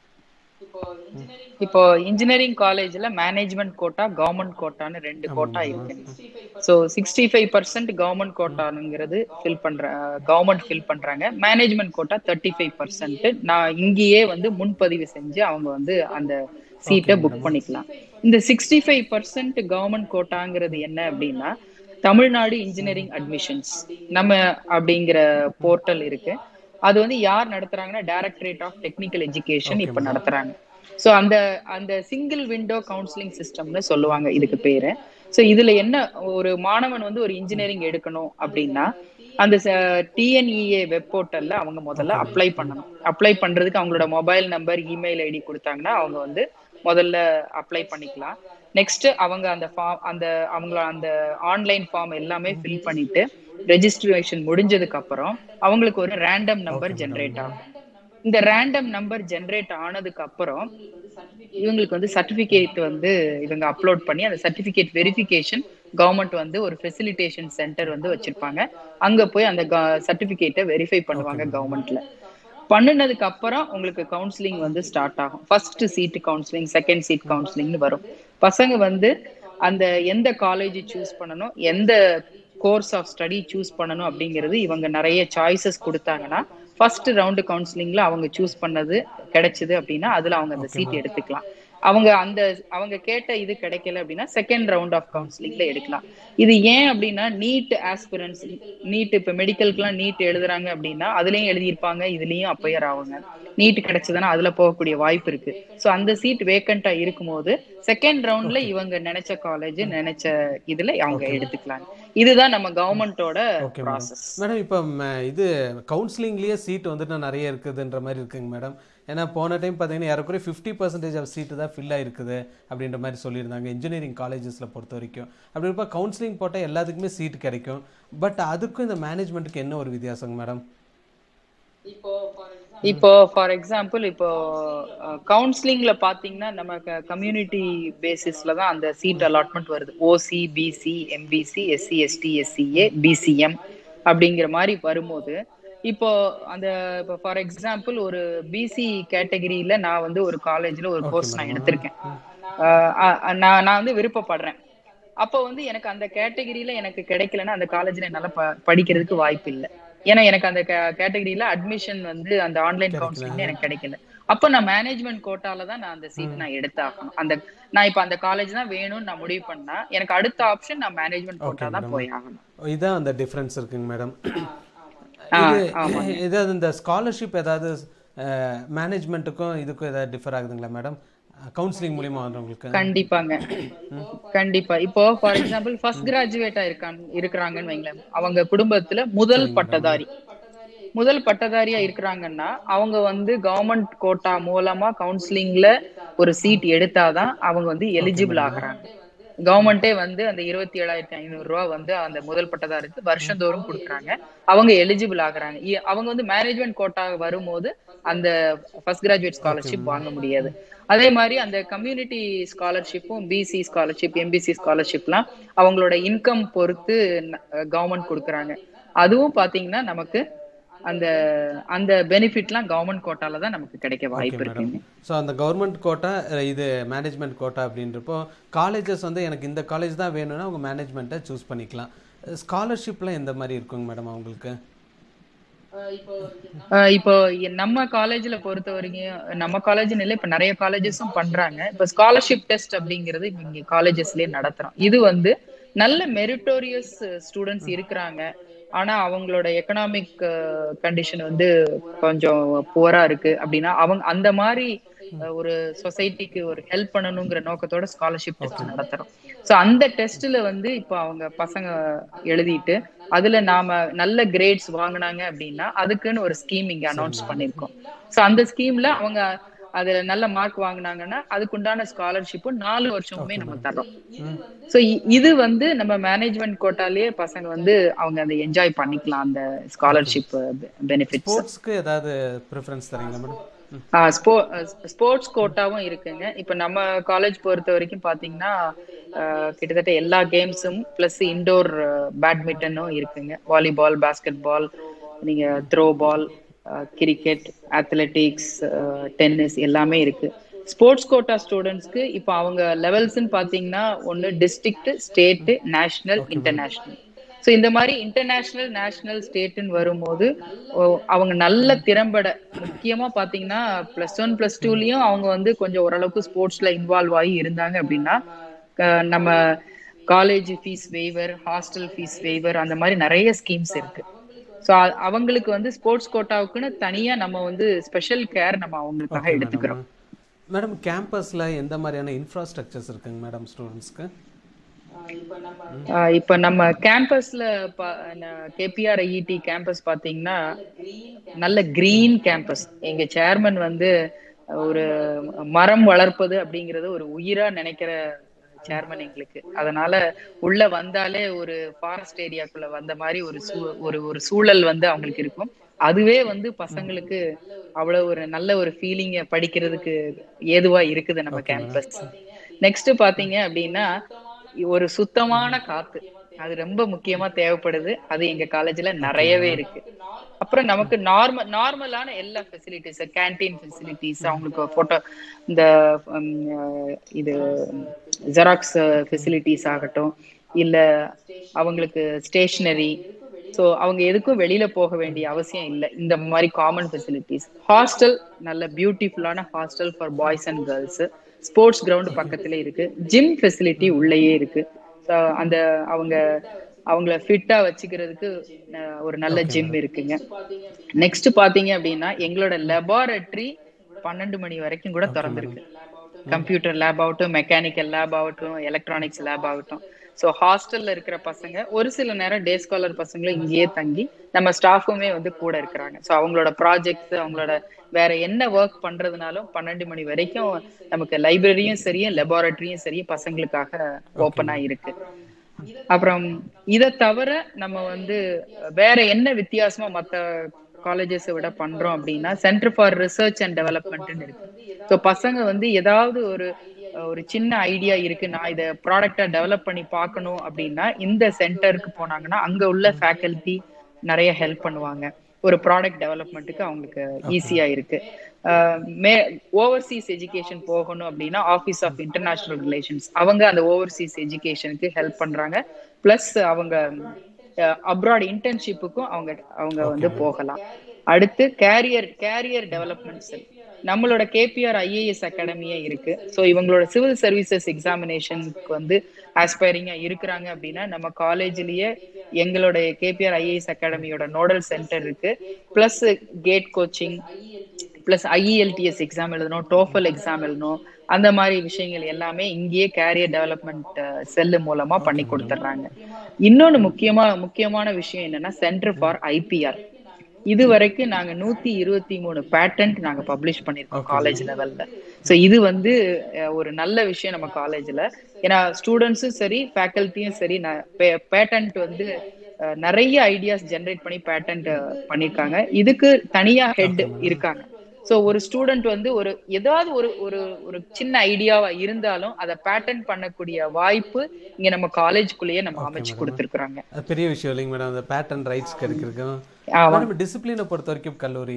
இப்போ இன்ஜினியரிங் காலேஜ்ல மேனேஜ்மெண்ட் கோட்டா கவர்மெண்ட் கோட்டான்னு ரெண்டு கோட்டா இருக்கு so sixty five percent government கோட்டானுங்கிறது ஃபில் பண்ற கவர்மெண்ட் ஃபில் பண்றாங்க management quota thirty five percent நான் இங்கேயே வந்து முன்பதிவு செஞ்சு அவங்க வந்து அந்த சீட்டை புக் பண்ணிக்கலாம் இந்த சிக்ஸ்டி ஃபைவ் பர்சன்ட் கவர்மெண்ட் கோட்டாங்கிறது என்ன அப்படின்னா தமிழ்நாடு இன்ஜினியரிங் அட்மிஷன்ஸ் நம்ம அப்படிங்கிற போர்ட்டல் இருக்கு அது வந்து யார் நடத்துறாங்கன்னா டைரக்டரேட் ஆஃப் டெக்னிக்கல் எஜுகேஷன் இப்ப நடத்துறாங்க சோ அந்த அந்த சிங்கிள் விண்டோ கவுன்சிலிங் சிஸ்டம்னு சொல்லுவாங்க இதுக்கு பேரு சோ இதுல என்ன ஒரு மாணவன் வந்து ஒரு இன்ஜினியரிங் எடுக்கணும் அப்படின்னா அந்த டிஎன்இஏ வெப் போர்ட்டல்ல அவங்க முதல்ல அப்ளை பண்ணணும் அப்ளை பண்றதுக்கு அவங்களோட மொபைல் நம்பர் இமெயில் ஐடி கொடுத்தாங்கன்னா அவங்க வந்து முதல்ல அப்ளை பண்ணிக்கலாம் நெக்ஸ்ட் அவங்க அந்த ஃபார்ம் அந்த அவங்கள அந்த ஆன்லைன் ஃபார்ம் எல்லாமே ஃபில் பண்ணிட்டு ரெஜிஸ்ட்ரேஷன் முடிஞ்சதுக்கு அப்புறம் அவங்களுக்கு ஒரு ரேண்டம் நம்பர் ஜென்ரேட் ஆகும் இந்த ரேண்டம் நம்பர் ஜென்ரேட் ஆனதுக்கு அப்புறம் இவங்களுக்கு வந்து சர்டிபிகேட் வந்து இவங்க அப்லோட் பண்ணி அந்த சர்டிபிகேட் வெரிஃபிகேஷன் கவர்மெண்ட் வந்து ஒரு ஃபெசிலிட்டேஷன் சென்டர் வந்து வச்சிருப்பாங்க அங்க போய் அந்த சர்டிபிகேட்டை வெரிஃபை பண்ணுவாங்க கவர்மெண்ட்ல பண்ணுனதுக்கு அப்புறம் உங்களுக்கு கவுன்சிலிங் வந்து ஸ்டார்ட் ஆகும் first seat counselling second seat கவுன்சிலிங்னு வரும் பசங்க வந்து அந்த எந்த காலேஜ் சூஸ் பண்ணணும் எந்த கோர்ஸ் ஆஃப் ஸ்டடி சூஸ் பண்ணணும் அப்படிங்கிறது இவங்க நிறைய சாய்ஸஸ் கொடுத்தாங்கன்னா ஃபர்ஸ்ட் ரவுண்டு கவுன்சிலிங்ல அவங்க சூஸ் பண்ணது கிடைச்சது அப்படின்னா அதுல அவங்க அந்த சீட் எடுத்துக்கலாம் அவங்க அந்த அவங்க கேட்ட இது கிடைக்கல அப்படின்னா செகண்ட் ரவுண்ட் ஆஃப் கவுன்சிலிங்ல எடுக்கலாம் இது ஏன் அப்படின்னா நீட் ஆஸ்பிரன்ஸ் நீட் இப்ப மெடிக்கலுக்குலாம் நீட் எழுதுறாங்க அப்படின்னா அதுலயும் எழுதியிருப்பாங்க இதுலயும் அப்பயர் ஆவாங்க நீட் கிடைச்சதுன்னா அதுல போகக்கூடிய வாய்ப்பு இருக்கு சோ அந்த சீட் வேக்கண்டா இருக்கும்போது செகண்ட் ரவுண்ட்ல இவங்க நினைச்ச காலேஜ் நினைச்ச இதுல அவங்க எடுத்துக்கலாம் இதுதான் நம்ம கவர்மெண்டோட ஓகே மேடம் ப்ராசஸ் மேடம் இப்போ ம- இது கவுன்சிலிங்லேயே சீட் வந்துட்டு நிறைய இருக்குதுன்ற மாதிரி இருக்குங்க மேடம் ஏன்னா போன டைம் பார்த்தீங்கன்னா ஏறக்குறைய ஃபிஃப்டி பர்சன்டேஜ் ஆஃப் சீட்டு தான் ஃபில் ஆயிருக்குது அப்படின்ற மாதிரி சொல்லியிருந்தாங்க இன்ஜினியரிங் காலேஜஸில் பொறுத்த வரைக்கும் அப்படி இருப்ப கவுன்சிலிங் போட்டால் எல்லாத்துக்குமே சீட் கிடைக்கும் பட் அதுக்கும் இந்த மேனேஜ்மெண்ட்டுக்கு என்ன ஒரு வித்தியாசங்க மேடம் இப்போ ஃபார் எக்ஸாம்பிள் இப்போ கவுன்சிலிங்ல பாத்தீங்கன்னா நம்ம கம்யூனிட்டி பேசிஸ்ல தான் அந்த சீட் அலாட்மெண்ட் வருது OC BC MBC SC ST SCA BCM அப்படிங்கிற மாதிரி வரும்போது இப்போ அந்த இப்போ ஃபார் எக்ஸாம்பிள் ஒரு பிசி கேட்டகரியில நான் வந்து ஒரு காலேஜ்ல ஒரு கோர்ஸ் நான் எடுத்திருக்கேன் அஹ் அஹ் நான் நான் வந்து விருப்பப்படுறேன் அப்போ வந்து எனக்கு அந்த கேட்டகரியில எனக்கு கிடைக்கலன்னா அந்த காலேஜ்ல என்னால ப- படிக்கிறதுக்கு வாய்ப்பு இல்லை ஏன்னா எனக்கு அந்த கேட்டகரியில அட்மிஷன் வந்து அந்த ஆன்லைன் கவுன்சிலிங்ல எனக்கு கிடைக்கல அப்ப நான் மேனேஜ்மெண்ட் கோட்டால தான் நான் அந்த சீட் நான் எடுத்தாகணும் அந்த நான் இப்ப அந்த காலேஜ் தான் வேணும்னு நான் முடிவு பண்ணா எனக்கு அடுத்த ஆப்ஷன் நான் மேனேஜ்மெண்ட் கோட்டா தான் போய் ஆகணும் இதான் அந்த டிஃப்ரென்ஸ் இருக்குங்க மேடம் ஆ, இது ஆமாங்க. ஏதாவது இந்த ஸ்காலர்ஷிப் ஏதாவது மேனேஜ்மெண்ட்டுக்கும் இதுக்கும் ஏதாவது டிஃபர் ஆகுதுங்களா மேடம் கவுன்சிலிங் மூலியமா வந்தவங்களுக்கு கண்டிப்பாங்க கண்டிப்பா இப்போ ஃபார் எக்ஸாம்பிள் ஃபர்ஸ்ட் கிராஜுவேட்டா இருக்காங்க இருக்கிறாங்கன்னு வைங்களேன் அவங்க குடும்பத்துல முதல் பட்டதாரி முதல் பட்டதாரியா இருக்கிறாங்கன்னா அவங்க வந்து கவர்மெண்ட் கோட்டா மூலமா கவுன்சிலிங்ல ஒரு சீட் எடுத்தாதான் அவங்க வந்து எலிஜிபிள் ஆகுறாங்க கவர்மெண்டே வந்து அந்த இருபத்தி ஏழாயிரத்தி ஐநூறு ரூபா வந்து அந்த முதல் பட்டதாருக்கு வருஷந்தோறும் கொடுக்குறாங்க அவங்க எலிஜிபிள் ஆகுறாங்க இ- அவங்க வந்து மேனேஜ்மெண்ட் கோட்டா வரும்போது அந்த ஃபர்ஸ்ட் கிராஜுவேட் ஸ்காலர்ஷிப் வாங்க முடியாது அதே மாதிரி அந்த கம்யூனிட்டி ஸ்காலர்ஷிப்பும் பிசி ஸ்காலர்ஷிப் எம்பிசி ஸ்காலர்ஷிப்லாம் அவங்களோட இன்கம் பொறுத்து கவர்மெண்ட் கொடுக்குறாங்க அதுவும் பாத்தீங்கன்னா நமக்கு அந்த அந்த பெனிஃபிட்லாம் கவர்மெண்ட் கோட்டால தான் நமக்கு கிடைக்க வாய்ப்பு இருக்குங்க ஸோ அந்த கவர்மெண்ட் கோட்டா அஹ், இது மேனேஜ்மெண்ட் கோட்டா அப்படின்றப்போ காலேஜஸ் வந்து எனக்கு இந்த காலேஜ் தான் வேணும்னா அவங்க மேனேஜ்மெண்ட்டை சூஸ் பண்ணிக்கலாம் ஸ்காலர்ஷிப்லாம் எந்த மாதிரி இருக்குங்க மேடம் அவங்களுக்கு அஹ் இப்போ எ- நம்ம காலேஜ்ல பொறுத்த வரைக்கும் நம்ம காலேஜ் இல்ல இப்ப நிறைய காலேஜஸும் பண்றாங்க இப்ப ஸ்காலர்ஷிப் டெஸ்ட் அப்படிங்கிறது இப்ப இங்க காலேஜஸ்லயே நடத்துறோம் இது வந்து நல்ல மெரிட்டோரியஸ் ஸ்டூடெண்ட்ஸ் இருக்கிறாங்க ஆனா அவங்களோட எக்கனாமிக் கண்டிஷன் வந்து கொஞ்சம் புவரா இருக்கு அப்படின்னா அவங்க அந்த மாதிரி அஹ், ஒரு சொசைட்டிக்கு ஒரு ஹெல்ப் பண்ணணுங்கிற நோக்கத்தோட ஸ்காலர்ஷிப் டெஸ்ட் நடத்துறோம் சோ அந்த டெஸ்ட்ல வந்து இப்போ அவங்க பசங்க எழுதிட்டு அதுல நாம நல்ல கிரேட்ஸ் வாங்குனாங்க அப்படின்னா அதுக்குன்னு ஒரு ஸ்கீம் இங்க அனௌன்ஸ் பண்ணிருக்கோம் சோ அந்த ஸ்கீம்ல அவங்க அதுல நல்ல மார்க் வாங்குனாங்கன்னா அதுக்குண்டான ஸ்காலர்ஷிப்பும் நாலு வருஷமுமே நம்ம தர்றோம் சோ இது வந்து நம்ம மேனேஜ்மெண்ட் கோட்டாலேயே பசங்க வந்து அவங்க அதை என்ஜாய் பண்ணிக்கலாம் அந்த ஸ்காலர்ஷிப் பெனிஃபிட்ஸ் ஸ்போர்ட்ஸ்க்கு ஏதாவது ப்ரிஃபரன்ஸ் தரீங்களா மேடம் ஸ்போர்ட்ஸ் கோட்டாவும் இருக்குங்க இப்ப நம்ம காலேஜ் பொறுத்த வரைக்கும் பாத்தீங்கன்னா ஆஹ் கிட்டத்தட்ட எல்லா கேம்ஸும் பிளஸ் இன்டோர் பேட்மிண்டனும் இருக்குங்க வாலிபால் பாஸ்கெட் பால் நீங்க throwball cricket athletics tennis எல்லாமே இருக்கு ஸ்போர்ட்ஸ் கோட்டா ஸ்டூடெண்ட்ஸ்க்கு இப்போ அவங்க லெவல்ஸ்ன்னு பாத்தீங்கன்னா ஒன்னு district state national international so இந்த மாதிரி இன்டர்நேஷனல் நேஷனல் ஸ்டேட்னு வரும்போது ஓ, அவங்க நல்ல திறம்பட முக்கியமா பாத்தீங்கன்னா பிளஸ் ஒன் பிளஸ் டூலயும் அவங்க வந்து கொஞ்சம் ஓரளவுக்கு ஸ்போர்ட்ஸ்ல இன்வால்வ் ஆகி இருந்தாங்க அப்படின்னா அஹ், நம்ம college fees waiver hostel fees waiver அந்த மாதிரி நிறைய ஸ்கீம்ஸ் இருக்கு ஸோ அவங்களுக்கு வந்து ஸ்போர்ட்ஸ் கோட்டாவுக்குன்னு தனியா நம்ம வந்து ஸ்பெஷல் கேர் நம்ம அவங்களுக்காக எடுத்துக்கிறோம் மேடம் கேம்பஸில் எந்த மாதிரியான இன்ஃப்ராஸ்ட்ரக்சர்ஸ் இருக்குங்க மேடம் ஸ்டூடெண்ட்ஸ்க்கு ஆஹ் இப்ப நம்ம கேம்பஸ்ல கேபிஆர் ஐஇடி கேம்பஸ் பாத்தீங்கன்னா நல்ல கிரீன் கேம்பஸ் எங்க சேர்மன் வந்து ஒரு மரம் வளர்ப்பது அப்படிங்கறது ஒரு உயிரா நினைக்கிற சேர்மன் எங்களுக்கு அதனால உள்ள வந்தாலே ஒரு ஃபாரஸ்ட் ஏரியாக்குள்ள வந்த மாதிரி ஒரு சூ- ஒரு ஒரு சூழல் வந்து அவங்களுக்கு இருக்கும் அதுவே வந்து பசங்களுக்கு அவ்வளவு ஒரு நல்ல ஒரு ஃபீலிங்க படிக்கிறதுக்கு ஏதுவா இருக்குது நம்ம கேம்பஸ் நெக்ஸ்ட் பாத்தீங்க அப்படின்னா ஒரு சுத்தமான காத்து அது ரொம்ப முக்கியமா தேவைப்படுது அது எங்க காலேஜ்ல நிறையவே இருக்கு அப்புறம் நமக்கு நார்மல் நார்மலான எல்லா ஃபெசிலிட்டிஸ் கேண்டீன் ஃபெசிலிட்டிஸ் அவங்களுக்கு போட்டோ இந்த உம், அஹ், இது ஜெராக்ஸ் ஃபெசிலிட்டிஸ் ஆகட்டும் இல்ல அவங்களுக்கு ஸ்டேஷனரி ஸோ அவங்க எதுக்கும் வெளியில போக வேண்டிய அவசியம் இல்லை இந்த மாதிரி காமன் ஃபெசிலிட்டிஸ் ஹாஸ்டல் நல்ல பியூட்டிஃபுல்லான hostel for boys and girls sports ground பக்கத்துல இருக்கு ஜிம் ஃபெசிலிட்டி உள்ளேயே இருக்கு ஸோ அந்த அவங்க அவங்கள ஃபிட்டா வச்சுக்கிறதுக்கு அஹ், ஒரு நல்ல ஜிம் இருக்குங்க நெக்ஸ்ட் பாத்தீங்க அப்படின்னா எங்களோட லெபார்டரி பன்னெண்டு மணி வரைக்கும் கூட திறந்திருக்கு கம்ப்யூட்டர் லேப் ஆகட்டும் மெக்கானிக்கல் லேப் ஆகட்டும் எலக்ட்ரானிக்ஸ் லேப் ஆகட்டும் ஸோ ஹாஸ்டல்ல இருக்கிற பசங்க ஒரு சில நேரம் டே ஸ்காலர் பசங்களும் இங்கேயே தங்கி நம்ம ஸ்டாஃபுமே வந்து கூட இருக்கிறாங்க ஸோ அவங்களோட ப்ராஜெக்ட்ஸ் அவங்களோட வேற என்ன ஒர்க் பண்றதுனாலும் பன்னெண்டு மணி வரைக்கும் நமக்கு லைப்ரரியும் சரியும் லெபார்டரியும் சரியும் பசங்களுக்காக ஓப்பனா இருக்கு அப்புறம் இதை தவிர நம்ம வந்து வேற என்ன வித்தியாசமா மத்த காலேஜஸ் விட பண்றோம் அப்படின்னா சென்டர் ஃபார் ரிசர்ச் அண்ட் டெவலப்மெண்ட்னு இருக்கு ஸோ பசங்க வந்து ஏதாவது ஒரு ஒரு சின்ன ஐடியா இருக்கு நான் இதை ப்ராடக்டா டெவலப் பண்ணி பார்க்கணும் அப்படின்னா இந்த சென்டருக்கு போனாங்கன்னா அங்க உள்ள ஃபேக்கல்டி நிறைய ஹெல்ப் பண்ணுவாங்க ஒரு ப்ராடக்ட் டெவலப்மெண்ட்டுக்கு அவங்களுக்கு ஈஸியா இருக்கு அஹ் மே ஓவர்சீஸ் எஜுகேஷன் போகணும் அப்படின்னா ஆஃபீஸ் ஆஃப் இன்டர்நேஷனல் ரிலேஷன்ஸ் அவங்க அந்த ஓவர்சீஸ் எஜுகேஷனுக்கு ஹெல்ப் பண்றாங்க பிளஸ் அவங்க அப்ராட் இன்டர்ன்ஷிப்புக்கும் அவங்க அவங்க வந்து போகலாம் அடுத்து கேரியர் கேரியர் டெவலப்மெண்ட் செல் நம்மளோட கேபிஆர் ஐஏஎஸ் அகாடமியே இருக்கு ஸோ இவங்களோட சிவில் சர்வீசஸ் எக்ஸாமினேஷனுக்கு வந்து ஆஸ்பைரிங்கா இருக்கிறாங்க அப்படின்னா நம்ம காலேஜ்லயே எங்களோட கேபிஆர் ஐஏஎஸ் அகாடமியோட நோடல் சென்டர் இருக்கு plus GATE coaching plus IELTS exam எழுதணும் டோஃபல் எக்ஸாம் எழுதணும் அந்த மாதிரி விஷயங்கள் எல்லாமே இங்கேயே கேரியர் டெவலப்மெண்ட் செல்லு மூலமா பண்ணி கொடுத்துட்றாங்க இன்னொன்னு முக்கியமா முக்கியமான விஷயம் என்னன்னா சென்டர் ஃபார் ஐபிஆர் இது வரைக்கும் நாங்க நூத்தி இருபத்தி மூணு பேட்டன்ட் நாங்க பப்ளிஷ் பண்ணிருக்கோம் காலேஜ் லெவல்ல சோ இது வந்து அஹ், ஒரு நல்ல விஷயம் நம்ம காலேஜ்ல ஏன்னா ஸ்டூடெண்ட்ஸும் சரி ஃபேக்கல்ட்டியும் சரி பேட்டன்ட் வந்து அஹ், நிறைய ஐடியாஸ் ஜெனரேட் பண்ணி பேட்டன்ட் பண்ணிருக்காங்க இதுக்கு தனியா ஹெட் இருக்காங்க சோ ஒரு ஸ்டூடெண்ட் வந்து ஒரு ஏதாவது ஒரு ஒரு ஒரு சின்ன ஐடியாவா இருந்தாலும் அதை பேட்டர்ன் பண்ணக்கூடிய வாய்ப்பு இங்க நம்ம காலேஜ்குள்ளேயே நம்ம அமைச்சு கொடுத்துருக்காங்க அது பெரிய விஷயம் இல்லைங்க மேடம் அந்த பேட்டன் ரைட்ஸ் கிடைக்கிறதுக்கும் ஆமா மேடம் டிசிப்ளினை பொறுத்த வரைக்கும் கல்லூரி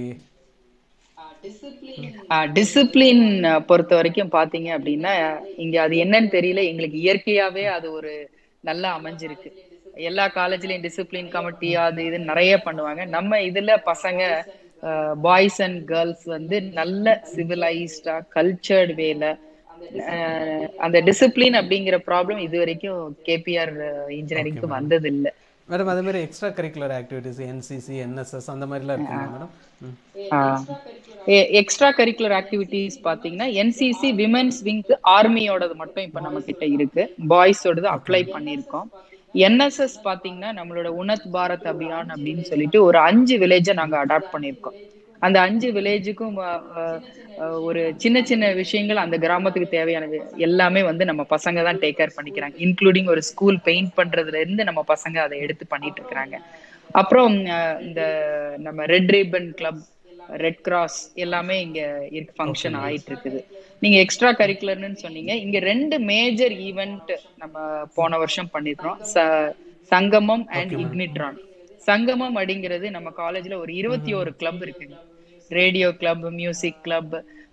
டிசிப்ளின் பொறுத்த வரைக்கும் பாத்தீங்க அப்படின்னா இங்க அது என்னன்னு தெரியல எங்களுக்கு இயற்கையாவே அது ஒரு நல்லா அமைஞ்சிருக்கு எல்லா காலேஜ்லயும் டிசிப்ளின் கமிட்டி அது இது நிறைய பண்ணுவாங்க நம்ம இதுல பசங்க பாய்ஸ் அண்ட் கேர்ள்ஸ் வந்து நல்ல சிவிலைஸ்டா கல்ச்சர்ட் வேல அந்த டிசிப்ளின் அப்படிங்கிற ப்ராப்ளம் இது வரைக்கும் கேபிஆர் இன்ஜினியரிங்க்கு வந்தது இல்ல மேடம் அதே மாதிரி extra curricular activities NCC NSS அந்த மாதிரிலாம் இருக்குங்க மேடம் ம். எக்ஸ்ட்ரா கரிக்குலர் ஆக்டிவிட்டிஸ் பாத்தீங்கன்னா என்சிசி விமென்ஸ் விங்க்கு ஆர்மியோடது மட்டும் இப்ப நம்ம கிட்ட இருக்கு பாய்ஸோடது அப்ளை பண்ணியிருக்கோம் என்எஸ்எஸ் பாத்தீங்கன்னா நம்மளோட உனத் பாரத் அபியான் அப்படின்னு சொல்லிட்டு ஒரு அஞ்சு வில்லேஜை நாங்க அடாப்ட் பண்ணியிருக்கோம் அந்த அஞ்சு வில்லேஜுக்கும் ஒரு சின்ன சின்ன விஷயங்கள் அந்த கிராமத்துக்கு தேவையானது எல்லாமே வந்து நம்ம பசங்க தான் டேக் கேர் பண்ணிக்கிறாங்க இன்க்ளூடிங் ஒரு ஸ்கூல் பெயிண்ட் பண்றதுல இருந்து நம்ம பசங்க அதை எடுத்து பண்ணிட்டு இருக்கிறாங்க அப்புறம் அஹ், இந்த நம்ம red ribbon club red cross எல்லாமே இங்க இருக்கு ஃபங்க்ஷன் ஆயிட்டு இருக்குது நீங்க எக்ஸ்ட்ரா கரிக்குலர்னு சொன்னீங்க இங்க ரெண்டு மேஜர் ஈவெண்ட் நம்ம போன வருஷம் பண்ணிருக்கோம் ச- சங்கமம் அண்ட் இக்னிட்ரான் சங்கமம் அப்படிங்கிறது நம்ம காலேஜ்ல ஒரு இருபத்தி ஒரு கிளப் இருக்குங்க ரேடியோ கிளப் மியூசிக் கிளப்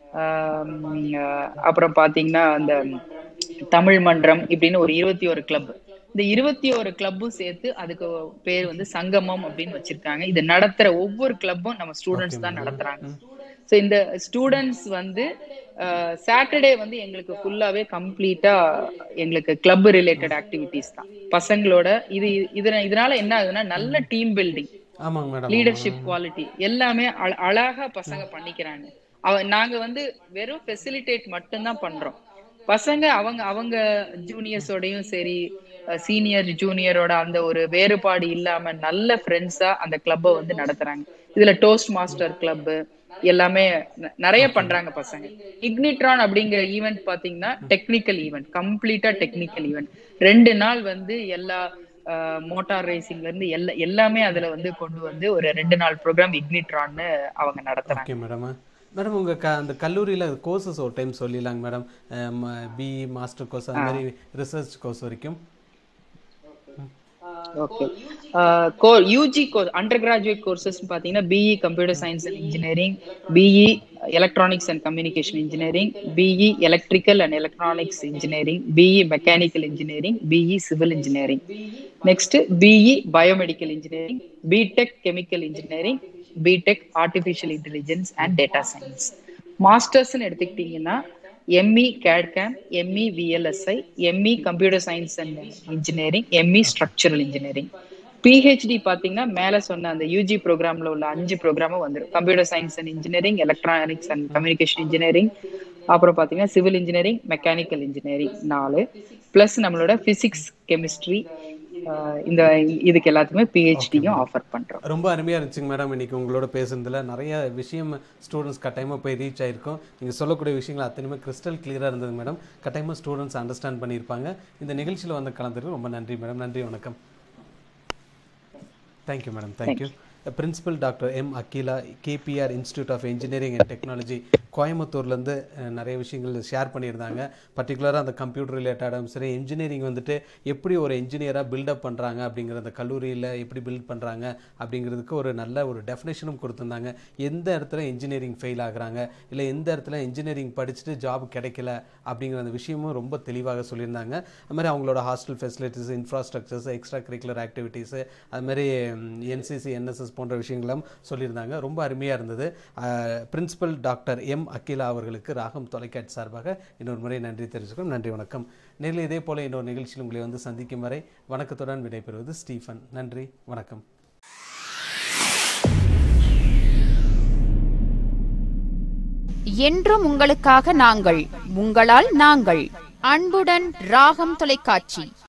அப்புறம் பாத்தீங்கன்னா அந்த தமிழ் மன்றம் இப்படின்னு ஒரு இருபத்தி ஒரு கிளப் இந்த இருபத்தி ஒரு கிளப்பும் சேர்த்து அதுக்கு பேர் வந்து சங்கமம் அப்படின்னு வச்சிருக்காங்க இது நடத்துற ஒவ்வொரு கிளப்பும் நம்ம ஸ்டூடெண்ட்ஸ் தான் நடத்துறாங்க ஸோ இந்த ஸ்டூடெண்ட்ஸ் வந்து சாட்டர்டே வந்து எங்களுக்கு ஃபுல்லாவே கம்ப்ளீட்டா எங்களுக்கு கிளப் ரிலேட்டட் ஆக்டிவிட்டிஸ் தான் பசங்களோட இது இதன இதனால என்ன ஆகுதுன்னா நல்ல டீம் பில்டிங் ஆமாங்க மேடம் லீடர்ஷிப் குவாலிட்டி எல்லாமே அழ- அழகா பசங்க பண்ணிக்கிறாங்க அவ நாங்க வந்து வெறும் ஃபெசிலிட்டேட் மட்டும்தான் பண்றோம் பசங்க அவங்க அவங்க ஜூனியர்ஸோடயும் சரி சீனியர் ஜூனியரோட அந்த ஒரு வேறுபாடு இல்லாம நல்ல ஃப்ரெண்ட்ஸா அந்த கிளப்பை வந்து நடத்துறாங்க இதுல டோஸ்ட் மாஸ்டர் கிளப் எல்லாமே ந- நிறைய பண்றாங்க பசங்க இக்னிட்ரான் அப்படிங்கிற ஈவெண்ட் பாத்தீங்கன்னா டெக்னிக்கல் ஈவெண்ட் கம்ப்ளீட்டா டெக்னிக்கல் ஈவெண்ட் ரெண்டு நாள் வந்து எல்லா மோட்டார் ரேசிங்ல இருந்து எல்லா எல்லாமே அதுல வந்து கொண்டு வந்து ஒரு ரெண்டு நாள் ப்ரோக்ராம் இக்னிட்ரான்னு அவங்க நடத்துறாங்க ஓகே மேடம் மேடம் உங்கள் க அந்த கல்லூரியில் கோர்சஸ் ஒரு டைம் சொல்லிடலாங்க மேடம் பிஇ மாஸ்டர் கோர்ஸ் அந்த மாதிரி ரிசர்ச் கோர்ஸ் வரைக்கும் okay UG course undergraduate courses பாத்தீங்கன்னா BE computer science and engineering BE electronics and communication engineering BE electrical and electronics engineering BE mechanical engineering BE civil engineering next BE biomedical engineering BTech chemical engineering BTech artificial intelligence and data science மாஸ்டர்ஸ்னு எடுத்துக்கிட்டீங்கன்னா ME CAD CAM ME VLSI ME computer science and engineering ME structural engineering PhD பாத்தீங்கன்னா மேல சொன்ன அந்த யூஜி ப்ரோக்ராம்ல உள்ள அஞ்சு ப்ரோக்ராமும் வந்துடும் computer science and engineering electronics and communication engineering அப்புறம் பாத்தீங்கன்னா சிவில் இன்ஜினியரிங் மெக்கானிக்கல் இன்ஜினியரிங் நாலு பிளஸ் நம்மளோட பிசிக்ஸ் கெமிஸ்ட்ரி இந்த இதுக்கு எல்லாத்துக்குமே பிஹெச்டியும் ஆஃபர் பண்றோம் ரொம்ப அருமையாக இருந்துச்சுங்க மேடம் இன்னைக்கு உங்களோட பேசுனதுல நிறைய விஷயம் ஸ்டூடெண்ட்ஸ் கட்டாயமாக போய் ரீச் ஆயிருக்கும் நீங்கள் சொல்லக்கூடிய விஷயங்கள் அத்தனையுமே கிறிஸ்டல் கிளியராக இருந்தது மேடம் கட்டாயமாக ஸ்டூடெண்ட்ஸ் அண்டர்ஸ்டாண்ட் பண்ணியிருப்பாங்க இந்த நிகழ்ச்சியில் வந்து கலந்துருக்கு ரொம்ப நன்றி மேடம் நன்றி வணக்கம் thank you madam thank you principal doctor M Akila KPR institute of engineering and technology கோயம்புத்தூர்லேருந்து நிறைய விஷயங்கள் ஷேர் பண்ணியிருந்தாங்க பர்டிகுலராக அந்த கம்ப்யூட்டர் ரிலேட்டடாகவும் சரி இன்ஜினியரிங் வந்துட்டு எப்படி ஒரு இன்ஜினியராக பில்டப் பண்ணுறாங்க அப்படிங்கிற அந்த கல்லூரியில் எப்படி பில்ட் பண்ணுறாங்க அப்படிங்கிறதுக்கு ஒரு நல்ல ஒரு டெஃபினேஷனும் கொடுத்துருந்தாங்க எந்த இடத்துல இன்ஜினியரிங் ஃபெயில் ஆகுறாங்க இல்லை எந்த இடத்துல இன்ஜினியரிங் படிச்சுட்டு ஜாப் கிடைக்கல அப்படிங்கிற அந்த விஷயமும் ரொம்ப தெளிவாக சொல்லியிருந்தாங்க அது மாதிரி அவங்களோட hostel facilities infrastructures extra curricular activities அது மாதிரி என்சிசி என்எஸ்எஸ் போன்ற விஷயங்களும் சொல்லியிருந்தாங்க ரொம்ப அருமையாக இருந்தது பிரின்சிபல் டாக்டர் எம் அகிலா அவர்களுக்கு ராகம் தொலைக்காட்சி சார்பாக இன்னொரு முறை நன்றி தெரிவிச்சுக்கிறோம் நன்றி வணக்கம் நேரில் இதே போல இன்னொரு நிகழ்ச்சியில் உங்களை வந்து சந்திக்கும் வரை வணக்கத்துடன் விடைபெறுவது ஸ்டீஃபன் நன்றி வணக்கம் என்றும் உங்களுக்காக நாங்கள் உங்களால் நாங்கள் அன்புடன் ராகம் தொலைக்காட்சி